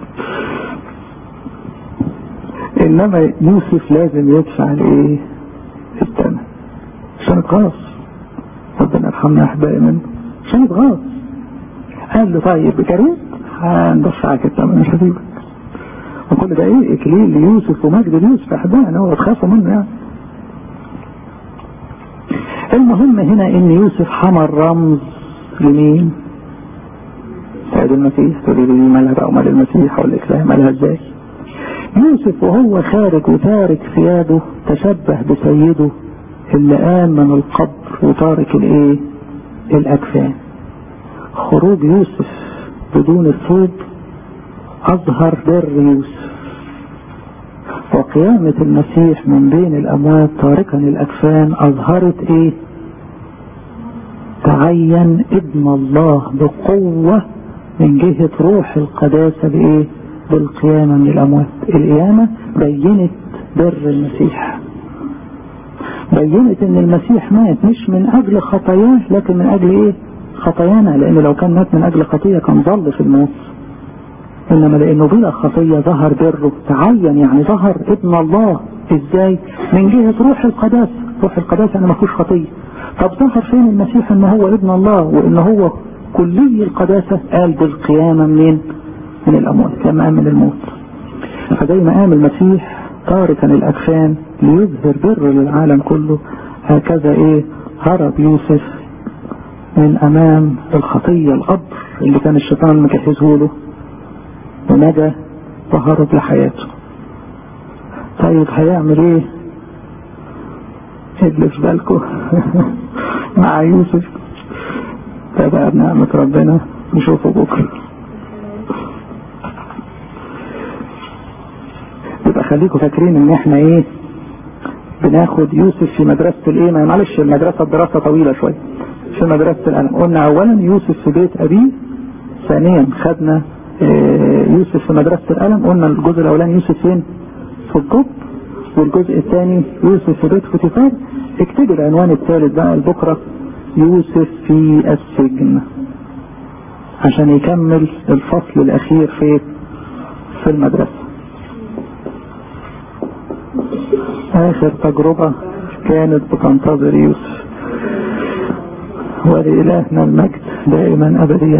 انما يوسف لازم يدفع الايه الثمن عشان اتغاظ ربنا يرحمنا احبائي منه عشان اتغاظ قال له طيب كريم هندفعك الثمن مش هسيبك وكل ده ايه اكليل ليوسف ومجد ليوسف احبائي هو تخافوا منه يعني المهم هنا ان يوسف حمل رمز لمين سيد المسيح تقولي لي مالها بقى ومال المسيح اقول لك لا مالها ازاي يوسف وهو خارج وتارك ثيابه تشبه بسيده اللي قام من القبر وتارك الايه الاكفان خروج يوسف بدون الثوب اظهر بر يوسف وقيامة المسيح من بين الاموات تاركا الاكفان اظهرت ايه تعين ابن الله بقوة من جهة روح القداسة بايه بالقيامة من الاموات القيامة بينت بر المسيح بينت ان المسيح مات مش من اجل خطاياه لكن من اجل ايه خطايانا لان لو كان مات من اجل خطية كان ظل في الموت انما لانه بلا خطية ظهر بره تعين يعني ظهر ابن الله ازاي من جهة روح القداسة روح القداسة انا ما فيهوش خطية طب ظهر فين المسيح ان هو ابن الله وان هو كلي القداسة قال بالقيامة منين من الاموات لما قام من الموت فزي ما قام المسيح تاركا الاكفان ليظهر بر للعالم كله هكذا ايه هرب يوسف من امام الخطية القبر اللي كان الشيطان مجهزه له ونجا وهرب لحياته طيب هيعمل ايه اللي في بالكم مع يوسف ده بقى بنعمة ربنا نشوفه بكرة يبقى خليكم فاكرين ان احنا ايه بناخد يوسف في مدرسة الايه معلش المدرسة الدراسة طويلة شوية في مدرسة القلم قلنا اولا يوسف في بيت ابيه ثانيا خدنا يوسف في مدرسة القلم قلنا الجزء الاولاني يوسف فين في الجب والجزء الثاني يوسف في بيت فوتيفار اكتب العنوان الثالث بقى لبكرة يوسف في السجن عشان يكمل الفصل الاخير في في المدرسة اخر تجربة كانت بتنتظر يوسف ولإلهنا المجد دائما ابديا